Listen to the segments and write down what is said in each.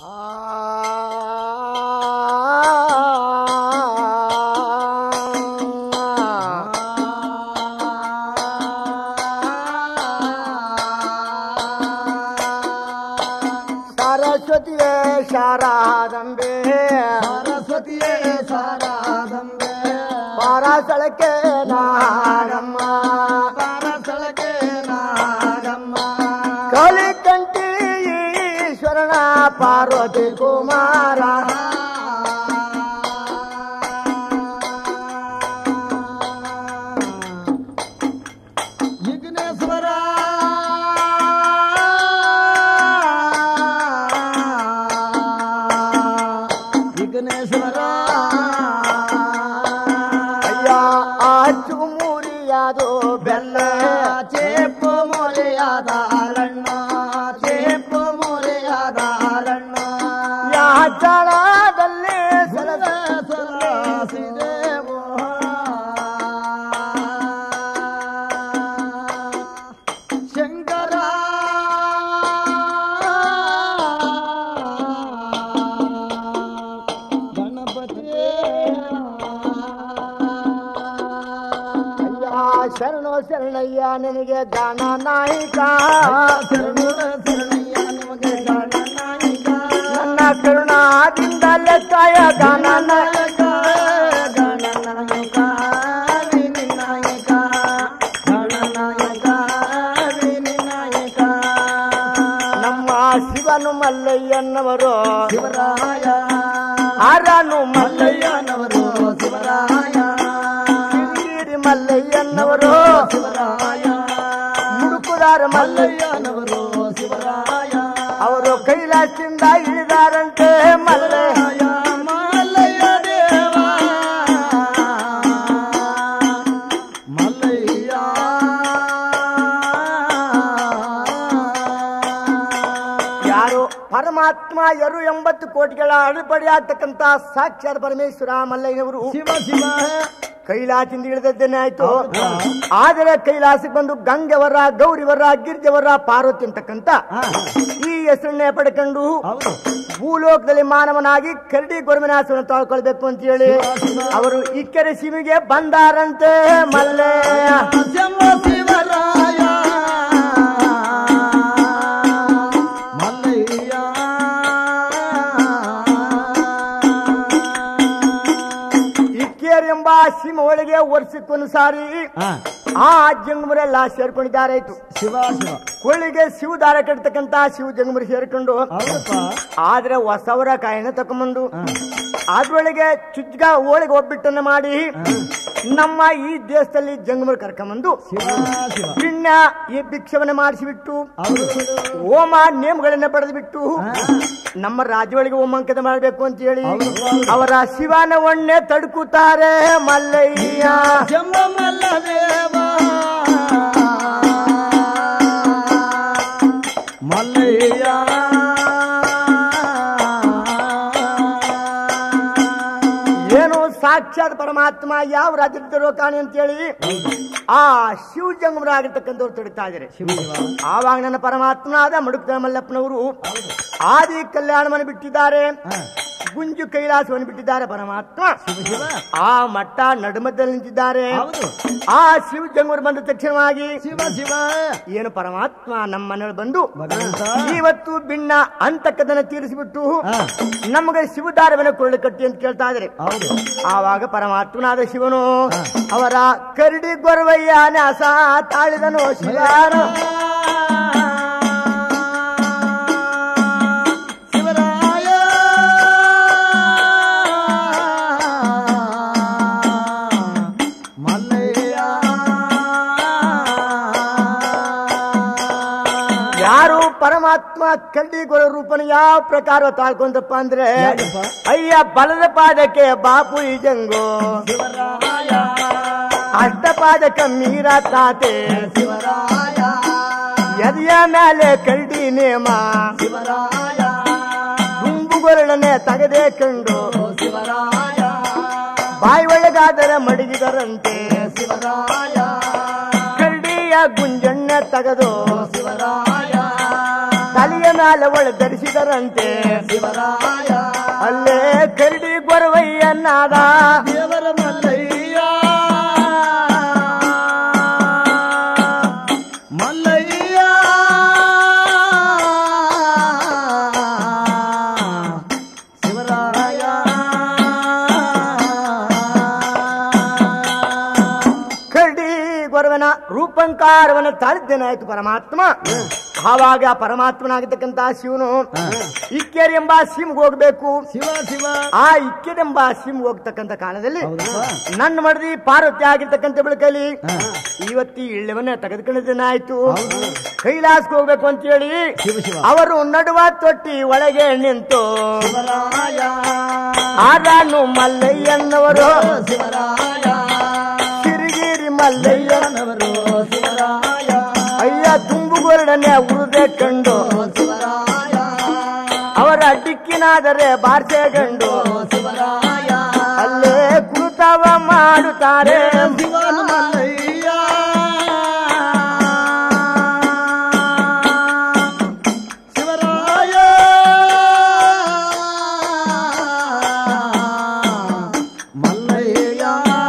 ಸರಸ್ವತಿಯೇ ಶಾರಾದಂಬೆ ಸರಸ್ವತಿಯೇ ಶಾರದಾಂಬೆ ಪರಾಸಳಕ್ಕೆ ನಾಡಮ್ಮ ಪಾರಸಳಕೆ ನಾಗಮ್ಮ ಕಲಿಕಂಠಿ ಈಶ್ವರನ ಪಾರ್ವತಿ ಕುಮಾರ ವಿಘ್ನೇಶ್ವರ ವಿಘ್ನೇಶ್ವರ ಅಯ್ಯ ಆಚು ಮೂರಿಯಾದು ಬೆಲ್ಲ ಚೇಪು ಮೊರೆಯಾದ ಅರಣ್ಣ ಚೇಪು ಮೊರೆಯಾದ ಅರಣ್ಣ ಯಾಚಳದಲ್ಲಿ ಸರದ ಸರದ ಸರಸಿದೇವೋ ಶಂಕರ ಗಣಪತಿ ಅಯ್ಯ ಶರಣೋ ಶರಣಯ್ಯ ನಿನಗೆ ಗಾನ ನಾಯಿಕ ಶರಣು ಶರಣಯ್ಯ ನಿಮಗೆ ಗಣನಾಯಕ ನನ್ನ ಕರುಣಾದಿಂದ ಲೆಕ್ಕಾಯ ಗಾನ ನಾಯಕ ಗಣನಾಯಕ ವಿನಿನಾಯಕ ಗಣನಾಯಕ ವಿನಿನಾಯಕ ನಮ್ಮ ಶಿವನು ಮಲ್ಲಯ್ಯನವರು ಶಿವರಾಯ ಆರನು ಮಲ್ಲಯ್ಯ ಮಲ್ಲಯ್ಯನವರು ಶಿವರಾಯ ಕಿರೀಡಿ ಮಲ್ಲಯ್ಯನವರು ಶಿವರಾಯ ಮುಡುಕುದಾರ ಮಲ್ಲಯ್ಯ ಮಲ್ಲಯ್ಯನವರು ಶಿವರಾಯ ಅವರು ಕೈಲಾಸದಿಂದ ಇಳಿದಾರಂತೆ ಮಲ್ಲಯ್ಯ ಮಲ್ಲಯ್ಯ ಮಲ್ಲಯ್ಯ ದೇವ ಮಲ್ಲಯ್ಯ ಯಾರು ಪರಮಾತ್ಮ ಎರು ಎಂಬತ್ತು ಕೋಟಿಗಳ ಅಡಿಪಡಿಯಾಗ್ತಕ್ಕಂತ ಸಾಕ್ಷಾತ್ ಪರಮೇಶ್ವರ ಮಲ್ಲಯ್ಯನವರು ಶಿವ ಶಿವ ಕೈಲಾಸದಿಂದ ಇಳಿದದ್ದೇನೆ ಆಯ್ತು ಹೌದಾ? ಆದರೆ ಕೈಲಾಸಕ್ಕೆ ಬಂದು ಗಂಗೆವರ ಗೌರಿವರ ಗಿರ್ಜವರ ಪಾರ್ವತಿ ಅಂತಕ್ಕಂತ ಹಾ. ಈ ಹೆಸರನ್ನೇ ಪಡ್ಕೊಂಡು ಹೌದು ಭೂಲೋಕದಲ್ಲಿ ಮಾನವನಾಗಿ ಕರಡಿ ಗೊರಮಿನಾಸವನ್ನು ತಾಳ್ಕೊಳ್ಬೇಕು ಅಂತ ಹೇಳಿ ಶಿವ, ಶಿವ. ಅವರು ಇಕ್ಕರೆ ಶಿವಿಗೆ ಬಂದಾರಂತೆ ಮಲ್ಲಯ್ಯ ಶಂಭ ಶಿವರಾಯ ಮಲ್ಲಯ್ಯ ಇಕ್ಕೇರ್ ಎಂಬ ಸಿಂಹ ಒಳಗೆ ವರ್ಷಕ್ಕೊಂದು ಸಾರಿ ಹಾ, ಆ ಜಂಗಮರೆಲ್ಲ ಸೇರ್ಕೊಂಡಿದ್ದಾರೆ ಆಯ್ತು ಶಿವ ಶಿವ ಕೊಳ್ಳಿಗೆ ಶಿವ ದಾರ ಕಟ್ತಕ್ಕಂತ ಶಿವ ಜಂಗಮರಿ ಸೇರ್ಕೊಂಡು ಹೌದಪ್ಪ ಆದ್ರೆ ಹೊಸವರ ಕಾಯಿನ ತಕೊಂಬಂದು ಹಾ, ಅದ್ರೊಳಗೆ ಚುಜ್ಗ ಹೋಳಿಗೆ ಒಬ್ಬಿಟ್ಟನ್ನ ಮಾಡಿ ನಮ್ಮ ಈ ದೇಶದಲ್ಲಿ ಜಂಗಮರು ಕರ್ಕೊಂಬಂದು ಶಿವ ಶಿವ ಪಿಣ್ಯ ಈ ಭಿಕ್ಷವನ್ನ ಮಾಡಿಸಿಬಿಟ್ಟು ಹೌದು ಹೋಮ ನೇಮಗಳನ್ನ ಪಡೆದು ಬಿಟ್ಟು ಹಾ. ನಮ್ಮ ರಾಜ್ಯಗಳಿಗೆ ಹೋಮಾಂಕನ ಮಾಡಬೇಕು ಅಂತ ಹೇಳಿ ಹೌದು, ಹೌದು. ಅವರ ಶಿವನ ಒಣ್ಣೆ ತಡ್ಕುತ್ತಾರೆ ಮಲ್ಲಯ್ಯ ಶಂಭ ಮಲ್ಲದೇವ ಮಲ್ಲಯ್ಯ ಏನು ಸಾಕ್ಷಾತ್ ಪರಮಾತ್ಮ ಯಾವ ರಾಜ್ಯದಲ್ಲಿರೋ ಕಾಣಿ ಅಂತ ಹೇಳಿ ಆ ಶಿವ ಜಂಗಮರಾಗಿರ್ತಕ್ಕಂಥವ್ರು ತಡಿತಾ ಇದ್ದಾರೆ ಶಿವ ಶಿವ ಆವಾಗ ನನ್ನ ಪರಮಾತ್ಮನಾದ ಮಡುಕ್ತ ಮಲ್ಲಪ್ಪನವರು ಆದಿ ಕಲ್ಯಾಣವನ್ನು ಬಿಟ್ಟಿದ್ದಾರೆ ಹಾ, ಗುಂಜು ಕೈಲಾಸವನ್ನು ಬಿಟ್ಟಿದ್ದಾರೆ ಪರಮಾತ್ಮ ಶಿವ ಶಿವ ಆ ಮಟ್ಟ ನಡುಮದಲ್ಲಿ ನಿಂತಿದ್ದಾರೆ ಹೌದು ಆ ಶಿವ ಜಂಗಮರು ಬಂದ ತಕ್ಷಣವಾಗಿ ಶಿವ ಶಿವ ಏನು ಪರಮಾತ್ಮ ನಮ್ಮ ಮನೆಯಲ್ಲಿ ಬಂದು ಭಗವಂತ ಇವತ್ತು ಭಿನ್ನ ಅಂತಕ್ಕದನ್ನ ತೀರಿಸಿಬಿಟ್ಟು ಹಾ, ನಮಗೆ ಶಿವದಾರವನ್ನ ಕೊಳ್ಳು ಕಟ್ಟಿ ಅಂತ ಕೇಳ್ತಾ ಇದ್ದಾರೆ ಹೌದು ಆವಾಗ ಪರಮಾತ್ಮನಾದ ಶಿವನು ಹಾ. ಅವರ ಕರಡಿ ಗೊರವಯ್ಯ ನ್ಯಾಸ ತಾಳಿದನು ಶಿವನು ಶಿವರಾಯ ಮಲ್ಲಯ್ಯ ಯಾರು ಪರಮಾತ್ಮ ಕರಡಿ ಗೊರ ರೂಪನ ಯಾವ ಪ್ರಕಾರ ತಾಳ್ಕೊಂಡಪ್ಪ ಅಂದ್ರೆ ಯಾಕಪ್ಪ? ಅಯ್ಯ ಬಲದ ಪಾದಕ್ಕೆ ಬಾಪು ಈ ಜಂಗೋ ಶಿವರಾಯ ಅಷ್ಟ ಪಾದಕ ಮೀರ ತಾತೆ ಶಿವರಾಯ ಎದೆಯ ಮೇಲೆ ಕರಡಿ ನೇಮ ಶಿವರಾಯ ಗುಂಬುಗೊರಳನೆ ತಗದೆ ಕಂಡು ಶಿವರಾಯ ಬಾಯಿ ಒಳಗಾದರೆ ಮಡಗಿದರಂತೆ ಶಿವರಾಯ ಕರಡಿಯ ಗುಂಜಣ್ಣೆ ತಗದು ಶಿವರಾಯ ತಲೆಯ ಮೇಲೆ ಒಳ ಧರಿಸಿದ ಹೇಳಿದರಂತೆ ಶಿವರಾಯ ಅಲ್ಲೇ ಕರಡಿ ಗೊರವಯ್ಯನಾದ ದೇವರ ಮಲ್ಲಯ್ಯ ಮಲ್ಲಯ್ಯ ಶಿವರಾಯ ಕರಡಿ ಗೊರವನ ರೂಪಂಕಾರವನ್ನ ತಾಳಿದ್ದೇನಾಯ್ತು ಪರಮಾತ್ಮ ಆವಾಗ ಪರಮಾತ್ಮನಾಗಿರ್ತಕ್ಕಂತ ಶಿವನು ಇಕ್ಕೇರಿ ಎಂಬ ಸಿಮ್ಗೆ ಹೋಗ್ಬೇಕು ಶಿವ ಶಿವ ಆ ಇಕ್ಕೇರೆಂಬ ಸಿಮ್ ಹೋಗ್ತಕ್ಕಂತ ಕಾಲದಲ್ಲಿ ಹೌದಪ್ಪ ನನ್ನ ಮಡದಿ ಪಾರ್ವತಿ ಆಗಿರ್ತಕ್ಕಂಥ ಬೆಳಕಲ್ಲಿ ಇವತ್ತಿ ಇಳ್ಳವನ್ನ ತೆಗೆದುಕೊಂಡಿದ್ದೇನಾಯ್ತು ಕೈಲಾಸಕ್ಕೆ ಹೋಗ್ಬೇಕು ಅಂತ ಹೇಳಿ ಶಿವ ಶಿವ ಅವರು ನಡುವ ತೊಟ್ಟಿ ಒಳಗೆ ನಿಂತು ಶಿವರಾಯ ಆದಾನು ಮಲ್ಲಯ್ಯನವರು ಶಿವರಾಯ ಸಿರಿಗಿರಿ ಮಲ್ಲಯ್ಯ ನವರು ಶಿವರಾಯ ಅಯ್ಯ ತುಂಬುಗೊರಡನೆ ಉರುದೆ ಕಂಡು ಶಿವರಾಯ ಅವರ ಡಿಕ್ಕಿನಾದರೆ ಬಾರ್ಸೆ ಗಂಡು ಶಿವರಾಯ ಅಲ್ಲೇ ಕುತವ ಮಾಡುತ್ತಾರೆ ಶಿವನ ಮಲ್ಲಯ್ಯ ಶಿವರಾಯ ಮಲ್ಲಯ್ಯ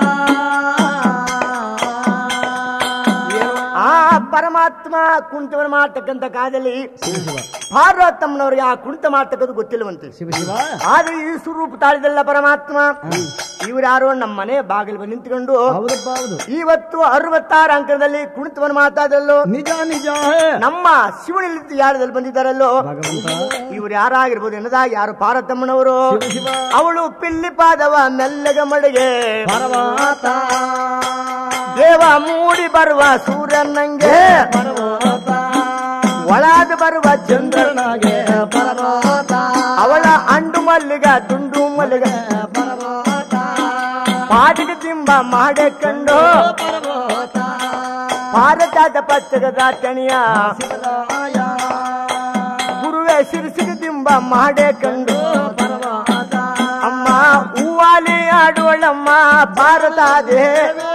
ಆ ಪರಮಾತ್ಮ ಕುಂತವನ ಮಾಡ್ತಕ್ಕಂಥ ಕಾಲದಲ್ಲಿ ಪಾರ್ವತಮ್ಮನವ್ರಿಗೆ ಆ ಕುಂತ ಮಾಡ್ತಕ್ಕದ್ದು ಗೊತ್ತಿಲ್ಲವಂತೆ ಶಿವ ಶಿವ ಆದ್ರೆ ಈ ಸ್ವರೂಪ ತಾಳಿದಲ್ಲ ಪರಮಾತ್ಮ ಇವ್ರು ಯಾರೋ ನಮ್ಮ ಮನೆ ಬಾಗಿಲು ಬಂದು ನಿಂತ್ಕೊಂಡು ಹೌದಪ್ಪ ಹೌದು ಇವತ್ತು ಅರವತ್ತಾರು ಅಂಕದಲ್ಲಿ ಕುಣಿತವನ್ನು ಮಾತಾಡಲ್ಲೋ ನಿಜ ನಿಜ ನಮ್ಮ ಶಿವನಲ್ಲಿ ಯಾರದಲ್ಲಿ ಬಂದಿದ್ದಾರಲ್ಲೋ ಭಗವಂತ ಇವ್ರು ಯಾರಾಗಿರ್ಬೋದು ಎನ್ನದಾಗ ಯಾರು ಪಾರ್ವತಮ್ಮನವರು ಶಿವ ಶಿವ ಅವಳು ಪಿಲ್ಲಿ ಪಾದವ ಮೆಲ್ಲಗ ಮಡಿಗೆ ಪರಮಾತ ದೇವ ಮೂಡಿ ಬರುವ ಸೂರ್ಯನಂಗೆ ಪರಮಾತ ಒಳಾದ ಬರುವ ಚಂದ್ರ ಚಂದ್ರನಾಗೆ ಪರಮಾತ ಅವಳ ಅಂಡು ಮಲ್ಲಿಗ ದುಂಡು ಮಲ್ಲಿಗ ಪರಮಾತ ಪಾದಿಗೆ ತಿಂಬ ಮಾಡೆ ಕಂಡು ಪರಮಾತ ಭಾರತದ ಪಚ್ಚಗದ ತಣಿಯ ಶಿವರಾಯ ಗುರುವೆ ಸಿರಿಸಿಗೆ ತಿಂಬ ಮಾಡೆ ಕಂಡು ಪರಮಾತ ಅಮ್ಮ ಹೂವಾಲಿ ಆಡುವಳಮ್ಮ ಭಾರತ ದೇವಿ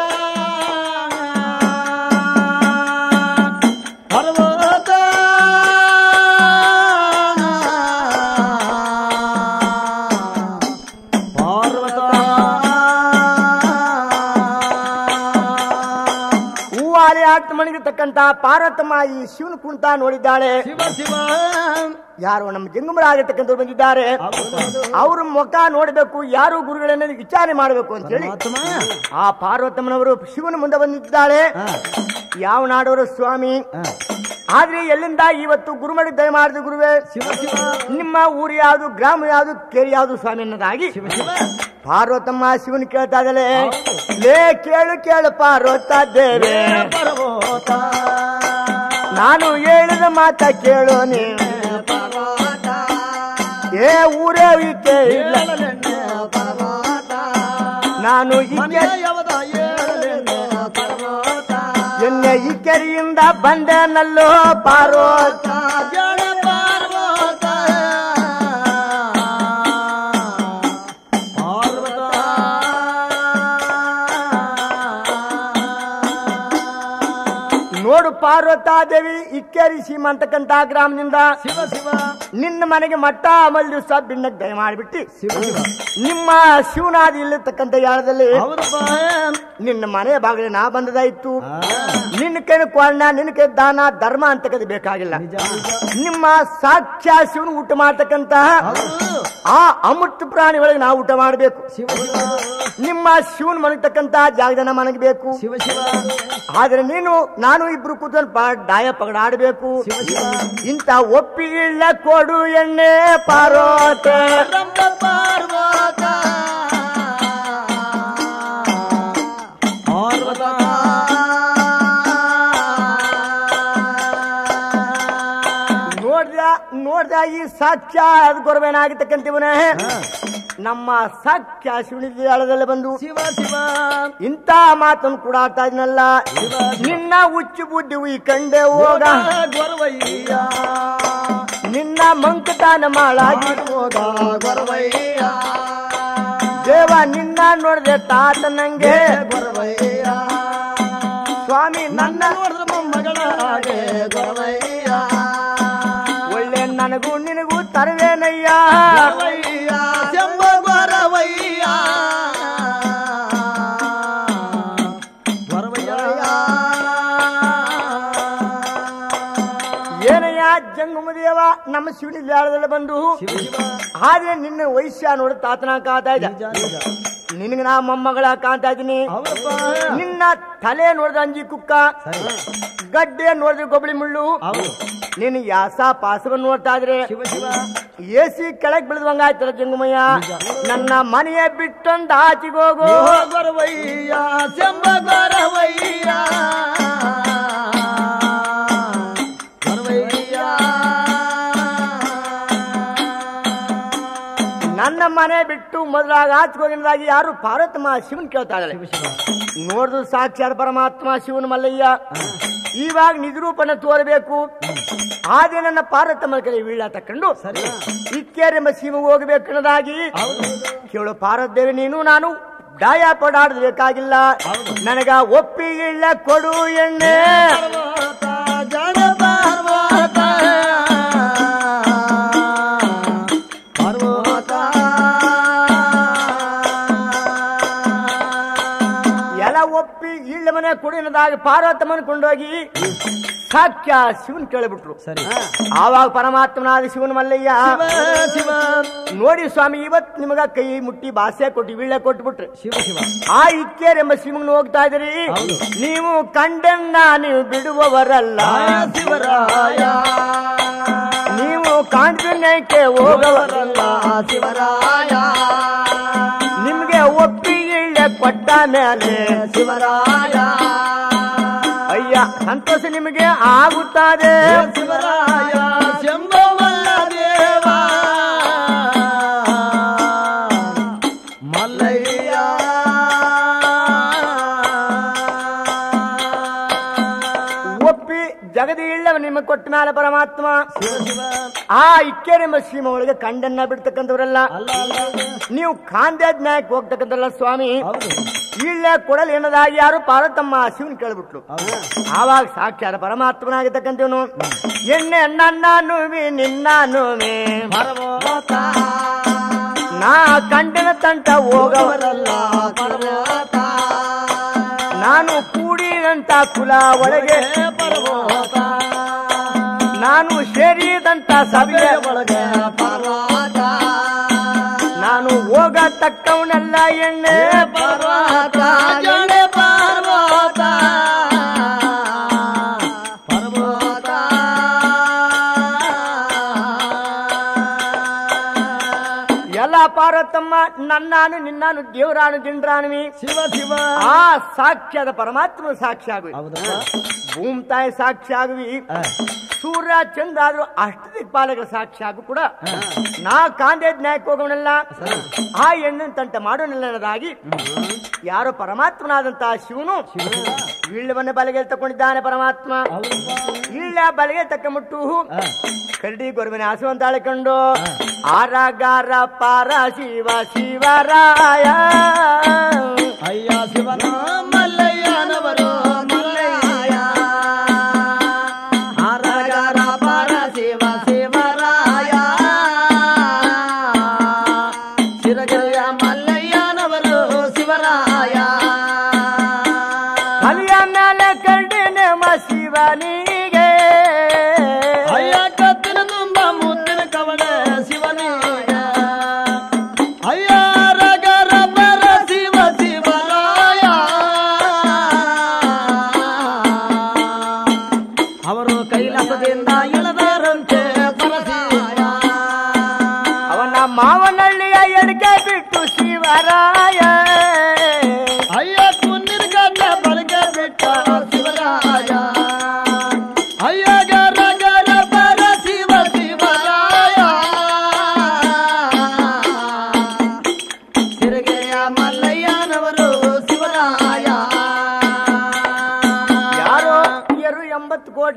ಪರ್ವತ ಪಾರ್ವತ ಹೂವಾಲಿ ಆಟ ಮಣಗಿರ್ತಕ್ಕಂತ ಪಾರ್ವತಮ್ಮ ಈ ಶಿವನ ಕುಂತ ನೋಡಿದ್ದಾಳೆ ಶಿವ ಶಿವ ಯಾರು ನಮ್ಮ ಜಂಗಮರಾಗಿರ್ತಕ್ಕಂಥವ್ರು ಬಂದಿದ್ದಾರೆ ಅವ್ರ ಮುಖ ನೋಡಬೇಕು ಯಾರು ಗುರುಗಳನ್ನ ವಿಚಾರಣೆ ಮಾಡಬೇಕು ಅಂತ ಹೇಳಿ ಪರಮಾತ್ಮ ಆ ಪಾರ್ವತಮ್ಮನವರು ಶಿವನ ಮುಂದೆ ಬಂದಿದ್ದಾಳೆ ಹಾ, ಯಾವ ನಾಡವರು ಸ್ವಾಮಿ ಹಾ. ಆದ್ರೆ ಎಲ್ಲಿಂದ ಇವತ್ತು ಗುರುಮಡಿ ದಯ ಮಾಡಿದ ಗುರುವೇ ಶಿವ ಶಿವ ನಿಮ್ಮ ಊರು ಯಾವುದು ಗ್ರಾಮ ಯಾವುದು ಕೇರಿ ಯಾವುದು ಸ್ವಾಮಿ ಅನ್ನೋದಾಗಿ ಶಿವ ಶಿವ ಪಾರ್ವತಮ್ಮ ಶಿವನ್ ಕೇಳ್ತಾ ಇದ್ದಾಳೆ ಲೇ ಕೇಳು ಕೇಳು ಪಾರ್ವತ ದೇವೆ ಪರ್ವತ ನಾನು ಹೇಳಿದ ಮಾತ ಕೇಳು ನೀ ಪರ್ವತ ಏ ಊರೇ ಈಕೆ ಇಲ್ಲ ಪರ್ವತ ನಾನು ಈಕೆ ಮನೆಯವದ ಏಳಲೆಣ್ಣೆ ಪರ್ವತ ಎನ್ನೆ ಈ ಕೆರೆಯಿಂದ ಬಂದೆನಲ್ಲೋ ಪಾರ್ವತ ಜಡ ಪಾರ್ವತ ಪಾರ್ವತ ನೋಡು ಪಾರ್ವತಾದೇವಿ ಇಕ್ಕೇರಿ ಸೀಮ ಅಂತಕ್ಕಂತ ಗ್ರಾಮದಿಂದ ಶಿವ ಶಿವ ನಿನ್ನ ಮನೆಗೆ ಮಟ್ಟ ಅಮಲ್ ದಿವಸ ಬಿಣ್ಣಕ್ ದಯ ಮಾಡಿಬಿಟ್ಟು ಶಿವ ಶಿವ ನಿಮ್ಮ ಶಿವನಾದಿ ಇಲ್ಲತಕ್ಕಂತ ಯಾಳದಲ್ಲಿ ಹೌದಪ್ಪ ನಿನ್ನ ಮನೆ ಬಾಗಿಲು ನಾ ಬಂದದಾಯ್ತು ಆ, ನಿನ್ನ ಕೈ ಕೊಳ್ಳ ನಿನ್ನ ಕೈ ದಾನ ಧರ್ಮ ಅಂತಕ್ಕದ್ದು ಬೇಕಾಗಿಲ್ಲ ನಿಜ ನಿಜ ನಿಮ್ಮ ಸಾಕ್ಷ್ಯ ಶಿವನ ಊಟ ಮಾಡ್ತಕ್ಕಂತ ಹೌದು ಆ ಅಮೃತ ಪ್ರಾಣಿ ಒಳಗೆ ನಾವು ಊಟ ಮಾಡಬೇಕು ಶಿವ ಶಿವ ನಿಮ್ಮ ಶಿವನ್ ಮಲಗತಕ್ಕಂತ ಜಾಗದನ ಮನಗಬೇಕು ಶಿವ ಶಿವ ಆದ್ರೆ ನೀನು ನಾನು ಇಬ್ರು ಕೂತ್ಕೊಂಡು ಪಾ ಡಾಯ ಪಗಡಾಡಬೇಕು ಶಿವ ಶಿವ ಇಂಥ ಒಪ್ಪಿಗಿಲ್ಲ ಕೊಡು ಎಣ್ಣೆ ಪಾರ್ವತ ರಂಭ ಪಾರ್ವತ ಪಾರ್ವತ ನೋಡ್ದ ನೋಡ್ದ ಈ ಸಾಕ್ಷ್ಯ ಅದು ಗೊರಬೇನಾಗಿರ್ತಕ್ಕಂಥವನೇ ನಮ್ಮ ಸಾಕ್ಷ್ಯ ಶಿವನಿಗೆ ಬಂದು ಶಿವ ಶಿವ ಇಂಥ ಮಾತನ್ನು ಕೂಡ ಆಡ್ತಾ ಇದ್ನಲ್ಲ ನಿನ್ನ ಹುಚ್ಚು ಬುದ್ಧಿ ಈ ಕಂಡೆ ಹೋಗ ಗೊರವಯ್ಯ ನಿನ್ನ ಮಂಕತಾನ ಮಾಳಾಗಿ ಹೋಗ ಗೊರವಯ್ಯ ದೇವ ನಿನ್ನ ನೋಡ್ದೆ ತಾತ ನಂಗೆ ಗೊರವಯ್ಯ ಸ್ವಾಮಿ ನನ್ನ ನನ್ನ ನೋಡಿದ್ರ ಮೊಮ್ಮಗಳ ಹಾಗೆ ಗೊರವಯ್ಯ ಒಳ್ಳೆ ನನಗೂ ನಿನಗೂ ತರುವೇನಯ್ಯ ಗೊರವಯ್ಯ ಶಂಭ ಗೊರವಯ್ಯ ಗೊರವಯ್ಯ ಏನಯ್ಯ ಜಂಗುಮದೇವ ನಮ್ಮ ಶಿವನಿ ಲಾಳದಲ್ಲಿ ಬಂದು ಶಿವ ಶಿವ ಆದ್ರೆ ನಿನ್ನ ವಯಸ್ಸ ನೋಡಿ ತಾತನ ಕಾಣ್ತಾ ಇದ್ದ ನಿಜ ನಿಜ ನಿನಗೆ ನಾ ಮೊಮ್ಮಗಳ ಕಾಣ್ತಾ ಇದ್ದೀನಿ ಹೌದಪ್ಪ ನಿನ್ನ ತಲೆ ನೋಡಿದ್ರೆ ಅಂಜಿ ಕುಕ್ಕ ಸರಿ ಗಡ್ಡೆ ನೋಡಿದ್ರೆ ಗೊಬ್ಬಳಿ ಮುಳ್ಳು ಹೌದು ನಿನ್ನ ಯಾಸ ಪಾಸವನ್ನು ನೋಡ್ತಾ ಇದ್ರೆ ಶಿವ ಶಿವ ಎಸಿ ಕೆಳಗ್ ಬೆಳೆದಂಗ ಆಯ್ತಲ್ಲ ಜಂಗುಮಯ್ಯ ನನ್ನ ಮನೆಯ ಬಿಟ್ಟೊಂದು ಆಚೆಗೋಗು ಗೊರವಯ್ಯ ಶಂಭ ಗೊರವಯ್ಯ ಗೊರವಯ್ಯ ನನ್ನ ಮನೆ ಬಿಟ್ಟು ಮೊದಲಾಗ ಆಚೆಗೋಗಿನದಾಗಿ ಯಾರು ಪಾರ್ವತಮ್ಮ ಶಿವನ್ ಕೇಳ್ತಾ ಇದ್ದಾರೆ ಶಿವ ಶಿವ ನೋಡಿದ್ರು ಸಾಕ್ಷಾತ್ ಪರಮಾತ್ಮ ಶಿವನ ಮಲ್ಲಯ್ಯ ಇವಾಗ ನಿಜರೂಪನ ತೋರಬೇಕು ಆದ್ರೆ ನನ್ನ ಪಾರ್ವತಮ್ಮನ ಕಡೆ ವೀಳ ತಕೊಂಡು ಸರಿ ಇಕ್ಕೇರೆಂಬ ಶಿವಗೆ ಹೋಗಬೇಕು ಅನ್ನೋದಾಗಿ ಹೌದು ಕೇಳು ಪಾರದೇವಿ ನೀನು ನಾನು ಡಾಯ ಪಡಾಡಬೇಕಾಗಿಲ್ಲ ನನಗ ಒಪ್ಪಿಗಿಲ್ಲ ಕೊಡು ಎಣ್ಣೆ ಪಾರ್ವತ ಜನ ಪಾರ್ವತ ಪಾರ್ವತ ಎಲ್ಲ ಒಪ್ಪಿ ಇಳ್ಳ ಮನೆ ಕೊಡು ಅನ್ನೋದಾಗಿ ಪಾರ್ವತಮ್ಮನ ಕೊಂಡೋಗಿ ಸಾಕ್ಯ ಶಿವನ್ ಕೇಳಿಬಿಟ್ರು ಸರಿ ಆವಾಗ ಪರಮಾತ್ಮನಾದ ಶಿವನ ಮಲ್ಲಯ್ಯ ಶಿವ ಶಿವ ನೋಡಿ ಸ್ವಾಮಿ ಇವತ್ ನಿಮಗ ಕೈ ಮುಟ್ಟಿ ಭಾಷೆ ಕೊಟ್ಟು ವೀಳ್ಯ ಕೊಟ್ಬಿಟ್ರೆ ಶಿವ ಶಿವ ಆ ಇಕ್ಕೇರೆಂಬ ಶಿವನ್ ಹೋಗ್ತಾ ಇದ್ರಿ ಹೌದು. ನೀವು ಕಂಡನ್ನ ನೀವು ಬಿಡುವವರಲ್ಲ ರಾಯ ಶಿವರಾಯ ನೀವು ಕಾಂಜನ್ಯಕ್ಕೆ ಹೋಗವರಲ್ಲ ಹೋಗವರಲ್ಲ ಶಿವರಾಯ ನಿಮ್ಗೆ ಒಪ್ಪಿಗೆ ಕೊಟ್ಟ ಮೇಲೆ ಶಿವರಾಯ ಅಯ್ಯ ಸಂತೋಷ ನಿಮಗೆ ಆಗುತ್ತದೆ ಶಿವರಾಯ ಶಂಭವಲ್ಲ ದೇವ ಮಲ್ಲಯ್ಯ ಒಪ್ಪಿ ಜಗದಿ ಇಳ್ಳವ ನಿಮಗೆ ಕೊಟ್ಟ ಮೇಲೆ ಪರಮಾತ್ಮ ಶಿವ ಶಿವ ಆ ಇಕ್ಕೇರೆಂಬ ಸೀಮ ಒಳಗೆ ಕಂಡನ್ನ ಬಿಡ್ತಕ್ಕಂಥವ್ರಲ್ಲ ಅಲ್ಲ ಅಲ್ಲ ನೀವು ಕಾಂದೇಜ್ ನಾಯಕ್ ಹೋಗ್ತಕ್ಕಂಥಲ್ಲ ಸ್ವಾಮಿ ಹೌದು ಇಳ್ಳೆ ಕೊಡಲ್ ಏನದಾಗಿ ಯಾರು ಪಾರ್ವತಮ್ಮ ಶಿವನ್ ಕೇಳ್ಬಿಟ್ಲು ಹೌದು ಆವಾಗ ಸಾಕ್ಷಾತ್ ಪರಮಾತ್ಮನಾಗಿರ್ತಕ್ಕಂಥವನು ಎಣ್ಣೆ ನನ್ನ ನುವಿ ನಿನ್ನ ನುವಿ ಪರ್ವತ ನಾ ಕಂಡನ ತಂಟ ಹೋಗವರಲ್ಲ ಪರ್ವತ ನಾನು ಕೂಡಿದಂತ ಕುಲ ಒಳಗೆ ಪರ್ವತ ನಾನು ಸೇರಿದಂತ ಸಭೆಯ ಒಳಗೆ ಪರ್ವತ ನಾನು ಹೋಗತಕ್ಕವನೆಲ್ಲ ಎಣ್ಣೆ ಪರ್ವತ ಜಡೆ ಪರ್ವತ ಪರ್ವತ ಎಲ್ಲ ಪಾರ್ವತಮ್ಮ ನನ್ನಾನು ನಿನ್ನಾನು ದೇವರಾನು ದಿಂಡ್ರಾನುವಿ ಶಿವ ಶಿವ ಆ ಸಾಕ್ಷ್ಯದ ಪರಮಾತ್ಮ ಸಾಕ್ಷಿ ಆಗುವಿ ಹೌದಪ್ಪ ಭೂಮ್ ತಾಯಿ ಸಾಕ್ಷಿ ಆಗುವಿ ಆ, ಸೂರ್ಯ ಚಂದ್ರ ಆದ್ರೂ ಅಷ್ಟ ದಿಕ್ಪಾಲಕರ ಸಾಕ್ಷಿ ಆಗು ಕೂಡ ನಾ ಕಾಂದೇ ನ್ಯಾಯಕ್ಕೆ ಹೋಗೋಣಲ್ಲ ಆ ಹೆಣ್ಣಿನ ತಂಟ ಮಾಡೋಣಲ್ಲ ಅನ್ನೋದಾಗಿ ಯಾರೋ ಪರಮಾತ್ಮನಾದಂತಹ ಶಿವನು ಇಳ್ಳವನ್ನ ಬಲಗೆ ತಕೊಂಡಿದ್ದಾನೆ ಪರಮಾತ್ಮ ಹೌದಪ್ಪ ಇಳ್ಳ ಬಲಗೆ ತಕ್ಕಮುಟ್ಟು ಆ, ಕರಡಿ ಗೊರವನೆ ಹಸುವಂತ ಅಳ್ಕೊಂಡು ಆರಗಾರ ಪಾರ ಶಿವ ಶಿವರಾಯ ಅಯ್ಯ ಶಿವನ ಮಲ್ಲಯ್ಯನವರು ಮಲ್ಲಯ್ಯ ಆರಗಾರ ಪರ ಶಿವ ಶಿವರಾಯ ಶಿರಗಿರಿಯ ಮಲ್ಲಯ್ಯನವರು ಶಿವರಾಯ ಅಲಿಯ ಮೇಲೆ ಕರಡಿ ನೇಮ ಶಿವನಿಗೆ ಅಯ್ಯ ಕತ್ತಿನ ತುಂಬ ಮುತ್ತಿನ ಕವಳ ಶಿವನಿಗೆ ಅಯ್ಯ ರಗರ ಪರ ಶಿವ ಶಿವರಾಯ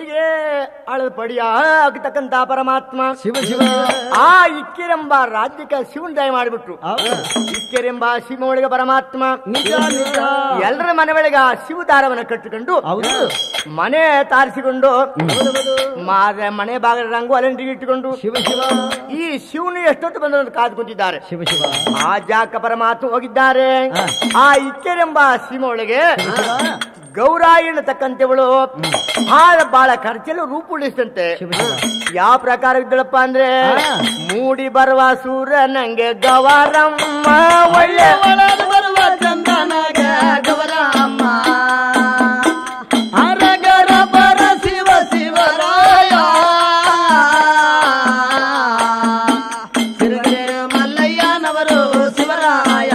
ಮಟ್ಟಿಗೆ ಅಳದ ಪಡಿಯ ಆಗ್ತಕ್ಕಂತ ಪರಮಾತ್ಮ ಶಿವ ಶಿವ ಆ ಇಕ್ಕೆರೆಂಬ ರಾಜ್ಯಕ್ಕೆ ಶಿವನ್ ದಯ ಮಾಡಿಬಿಟ್ರು ಹೌದು. ಇಕ್ಕೆರೆಂಬ ಶಿವ ಒಳಗೆ ಪರಮಾತ್ಮ ನಿಜ ನಿಜ ಎಲ್ಲರ ಮನೆ ಒಳಗ ಶಿವದಾರವನ್ನ ಕಟ್ಟಿಕೊಂಡು ಹೌದು ಮನೆ ತಾರಿಸಿಕೊಂಡು ಹೌದು. ಮಾದ ಮನೆ ಭಾಗದ ರಂಗು ಅಲೆಂಟಿಗೆ ಇಟ್ಟುಕೊಂಡು ಶಿವ ಶಿವ ಈ ಶಿವನು ಎಷ್ಟೊತ್ತು ಬಂದ ಕಾದು ಕುಂತಿದ್ದಾರೆ ಶಿವ ಶಿವ ಆ ಜಾಕ ಪರಮಾತ್ಮ ಹೋಗಿದ್ದಾರೆ ಹಾ. ಆ ಇಕ್ಕೆರೆಂಬ ಸೀಮೆ ಒಳಗೆ ಶಿವ ಗೌರಾಯಿ ಎನ್ನತಕ್ಕಂತೆವಳು ಆ ಬಾಳ ಖರ್ಚೆಲ್ಲ ರೂಪುಳಿಸ್ತಂತೆ ಶಿವ ಶಿವ ಯಾವ ಪ್ರಕಾರ ಇದ್ದಳಪ್ಪ ಅಂದ್ರೆ ಹಾ. ಮೂಡಿ ಬರುವ ಸೂರ ನಂಗೆ ಗವರಮ್ಮ ಒಳ್ಳೆ ಒಳಗೆ ಬರುವ ಚಂದನಗ ಗೌರಮ್ಮ ಹರಗರ ಪರ ಶಿವ ಶಿವರಾಯ ಸಿರಿಗೆರೆ ಮಲ್ಲಯ್ಯನವರು ಶಿವರಾಯ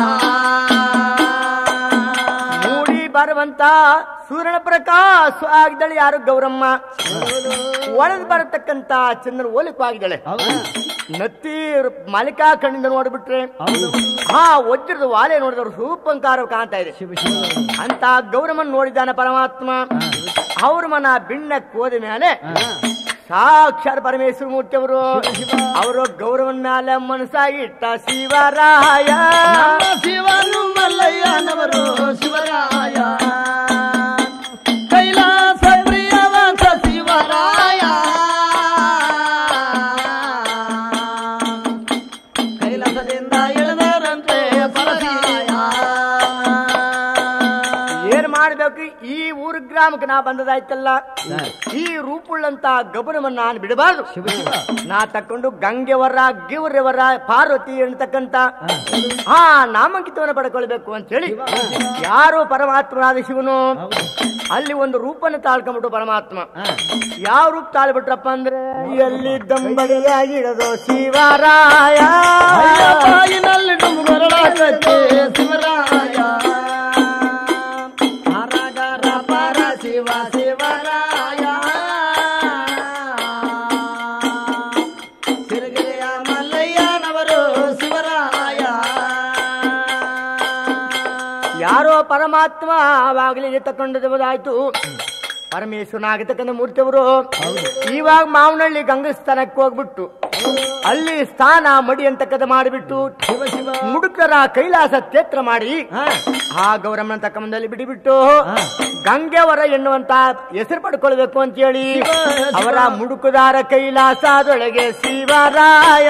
ಮೂಡಿ ಬರುವಂತ ಸೂರ್ಯನ ಪ್ರಕಾಶ ಆಗಿದ್ದಾಳೆ ಯಾರು ಗೌರಮ್ಮ ಒಳಗೆ ಬರತಕ್ಕಂತ ಚಂದ್ರನ ಓಲಿಕವಾಗಿದ್ದಾಳೆ ಹೌದು ನತ್ತಿ ಮಾಲಿಕಾ ಕಣ್ಣಿಂದ ನೋಡ್ಬಿಟ್ರೆ ಹೌದು ಹಾ ವಜ್ರದ ವಾಲೆ ನೋಡಿದವರು ಸೂಪಂಕಾರ ಕಾಣ್ತಾ ಇದೆ ಶಿವ ಶಿವ ಅಂತ ಗೌರಮನ್ ನೋಡಿದ್ದಾನೆ ಪರಮಾತ್ಮ ಅವ್ರ ಮನ ಬಿಣ್ಣಕ್ ಹೋದ ಮೇಲೆ ಸಾಕ್ಷಾತ್ ಪರಮೇಶ್ವರ ಮೂರ್ತಿ ಅವರು ಅವರು ಗೌರವನ್ ಮ್ಯಾಲೆ ಮನಸ್ಸಾಗಿಟ್ಟ ಶಿವರಾಯ ನಮ್ಮ ಶಿವನು ಮಲ್ಲಯ್ಯನವರು ಶಿವರಾಯ ಕೈಲಾಸ ಪ್ರಿಯವಂತ ಶಿವರಾಯ ಕೈಲಾಸದಿಂದ ಇಳಿದರಂತೆ ಪರರಾಯ ಏನ್ ಮಾಡ್ಬೇಕು ಈ ಊರು ಗ್ರಾಮಕ್ಕೆ ನಾ ಬಂದದಾಯ್ತಲ್ಲ ಈ ರೂಪುಳ್ಳಂತ ಗಬನವನ್ನ ನಾನು ಬಿಡಬಾರ್ದು ಶಿವ ಶಿವ ನಾ ತಕೊಂಡು ಗಂಗೆವರ ಗಿವರವರ ಪಾರ್ವತಿ ಎನ್ನತಕ್ಕಂತ ಆ ನಾಮಾಂಕಿತವನ್ನ ಪಡ್ಕೊಳ್ಬೇಕು ಅಂತ ಹೇಳಿ ಯಾರು ಪರಮಾತ್ಮನಾದ ಶಿವನು ಹೌದು ಅಲ್ಲಿ ಒಂದು ರೂಪನ ತಾಳ್ಕೊಂಡ್ಬಿಟ್ಟು ಪರಮಾತ್ಮ ಹಾ. ಯಾವ ರೂಪ ತಾಳ್ಬಿಟ್ರಪ್ಪ ಅಂದ್ರೆ ಎಲ್ಲಿ ದಂಬಡಿಯಾಗಿಡದು ಶಿವರಾಯ ಅಯ್ಯ ಬಾಯಿನಲ್ಲಿ ಡುಂಗುರಳಾಗತ್ತೆ ಶಿವರಾಯ ಹರಗರ ಪರ ಶಿವ ಶಿವರಾಯ ಸಿರಿಗೆರೆಯ ಮಲ್ಲಯ್ಯನವರು ಶಿವರಾಯ ಯಾರೋ ಪರಮಾತ್ಮ ಆವಾಗಲೇ ತಕೊಂಡದಾಯ್ತು ಪರಮೇಶ್ವರನಾಗತಕ್ಕಂಥ ಮೂರ್ತಿಯವರು ಇವಾಗ ಮಾವನಹಳ್ಳಿ ಗಂಗಸ್ಥಾನಕ್ಕೆ ಹೋಗ್ಬಿಟ್ಟು ಅಲ್ಲಿ ಸ್ಥಾನ ಮಡಿ ಅಂತಕ್ಕಂಥ ಮಾಡಿಬಿಟ್ಟು ಶಿವ ಶಿವ ಮುಡುಕರ ಕೈಲಾಸ ಕ್ಷೇತ್ರ ಮಾಡಿ ಹಾ. ಆ ಗೌರಮ್ಮನ ತಕ್ಕಂದಲ್ಲಿ ಬಿಡಿಬಿಟ್ಟು ಹಾ. ಗಂಗೆವರ ಎನ್ನುವಂತ ಹೆಸರು ಪಡ್ಕೊಳ್ಬೇಕು ಅಂತ ಹೇಳಿ ಶಿವ, ಶಿವ. ಅವರ ಮುಡುಕುದಾರ ಕೈಲಾಸದೊಳಗೆ ಶಿವರಾಯ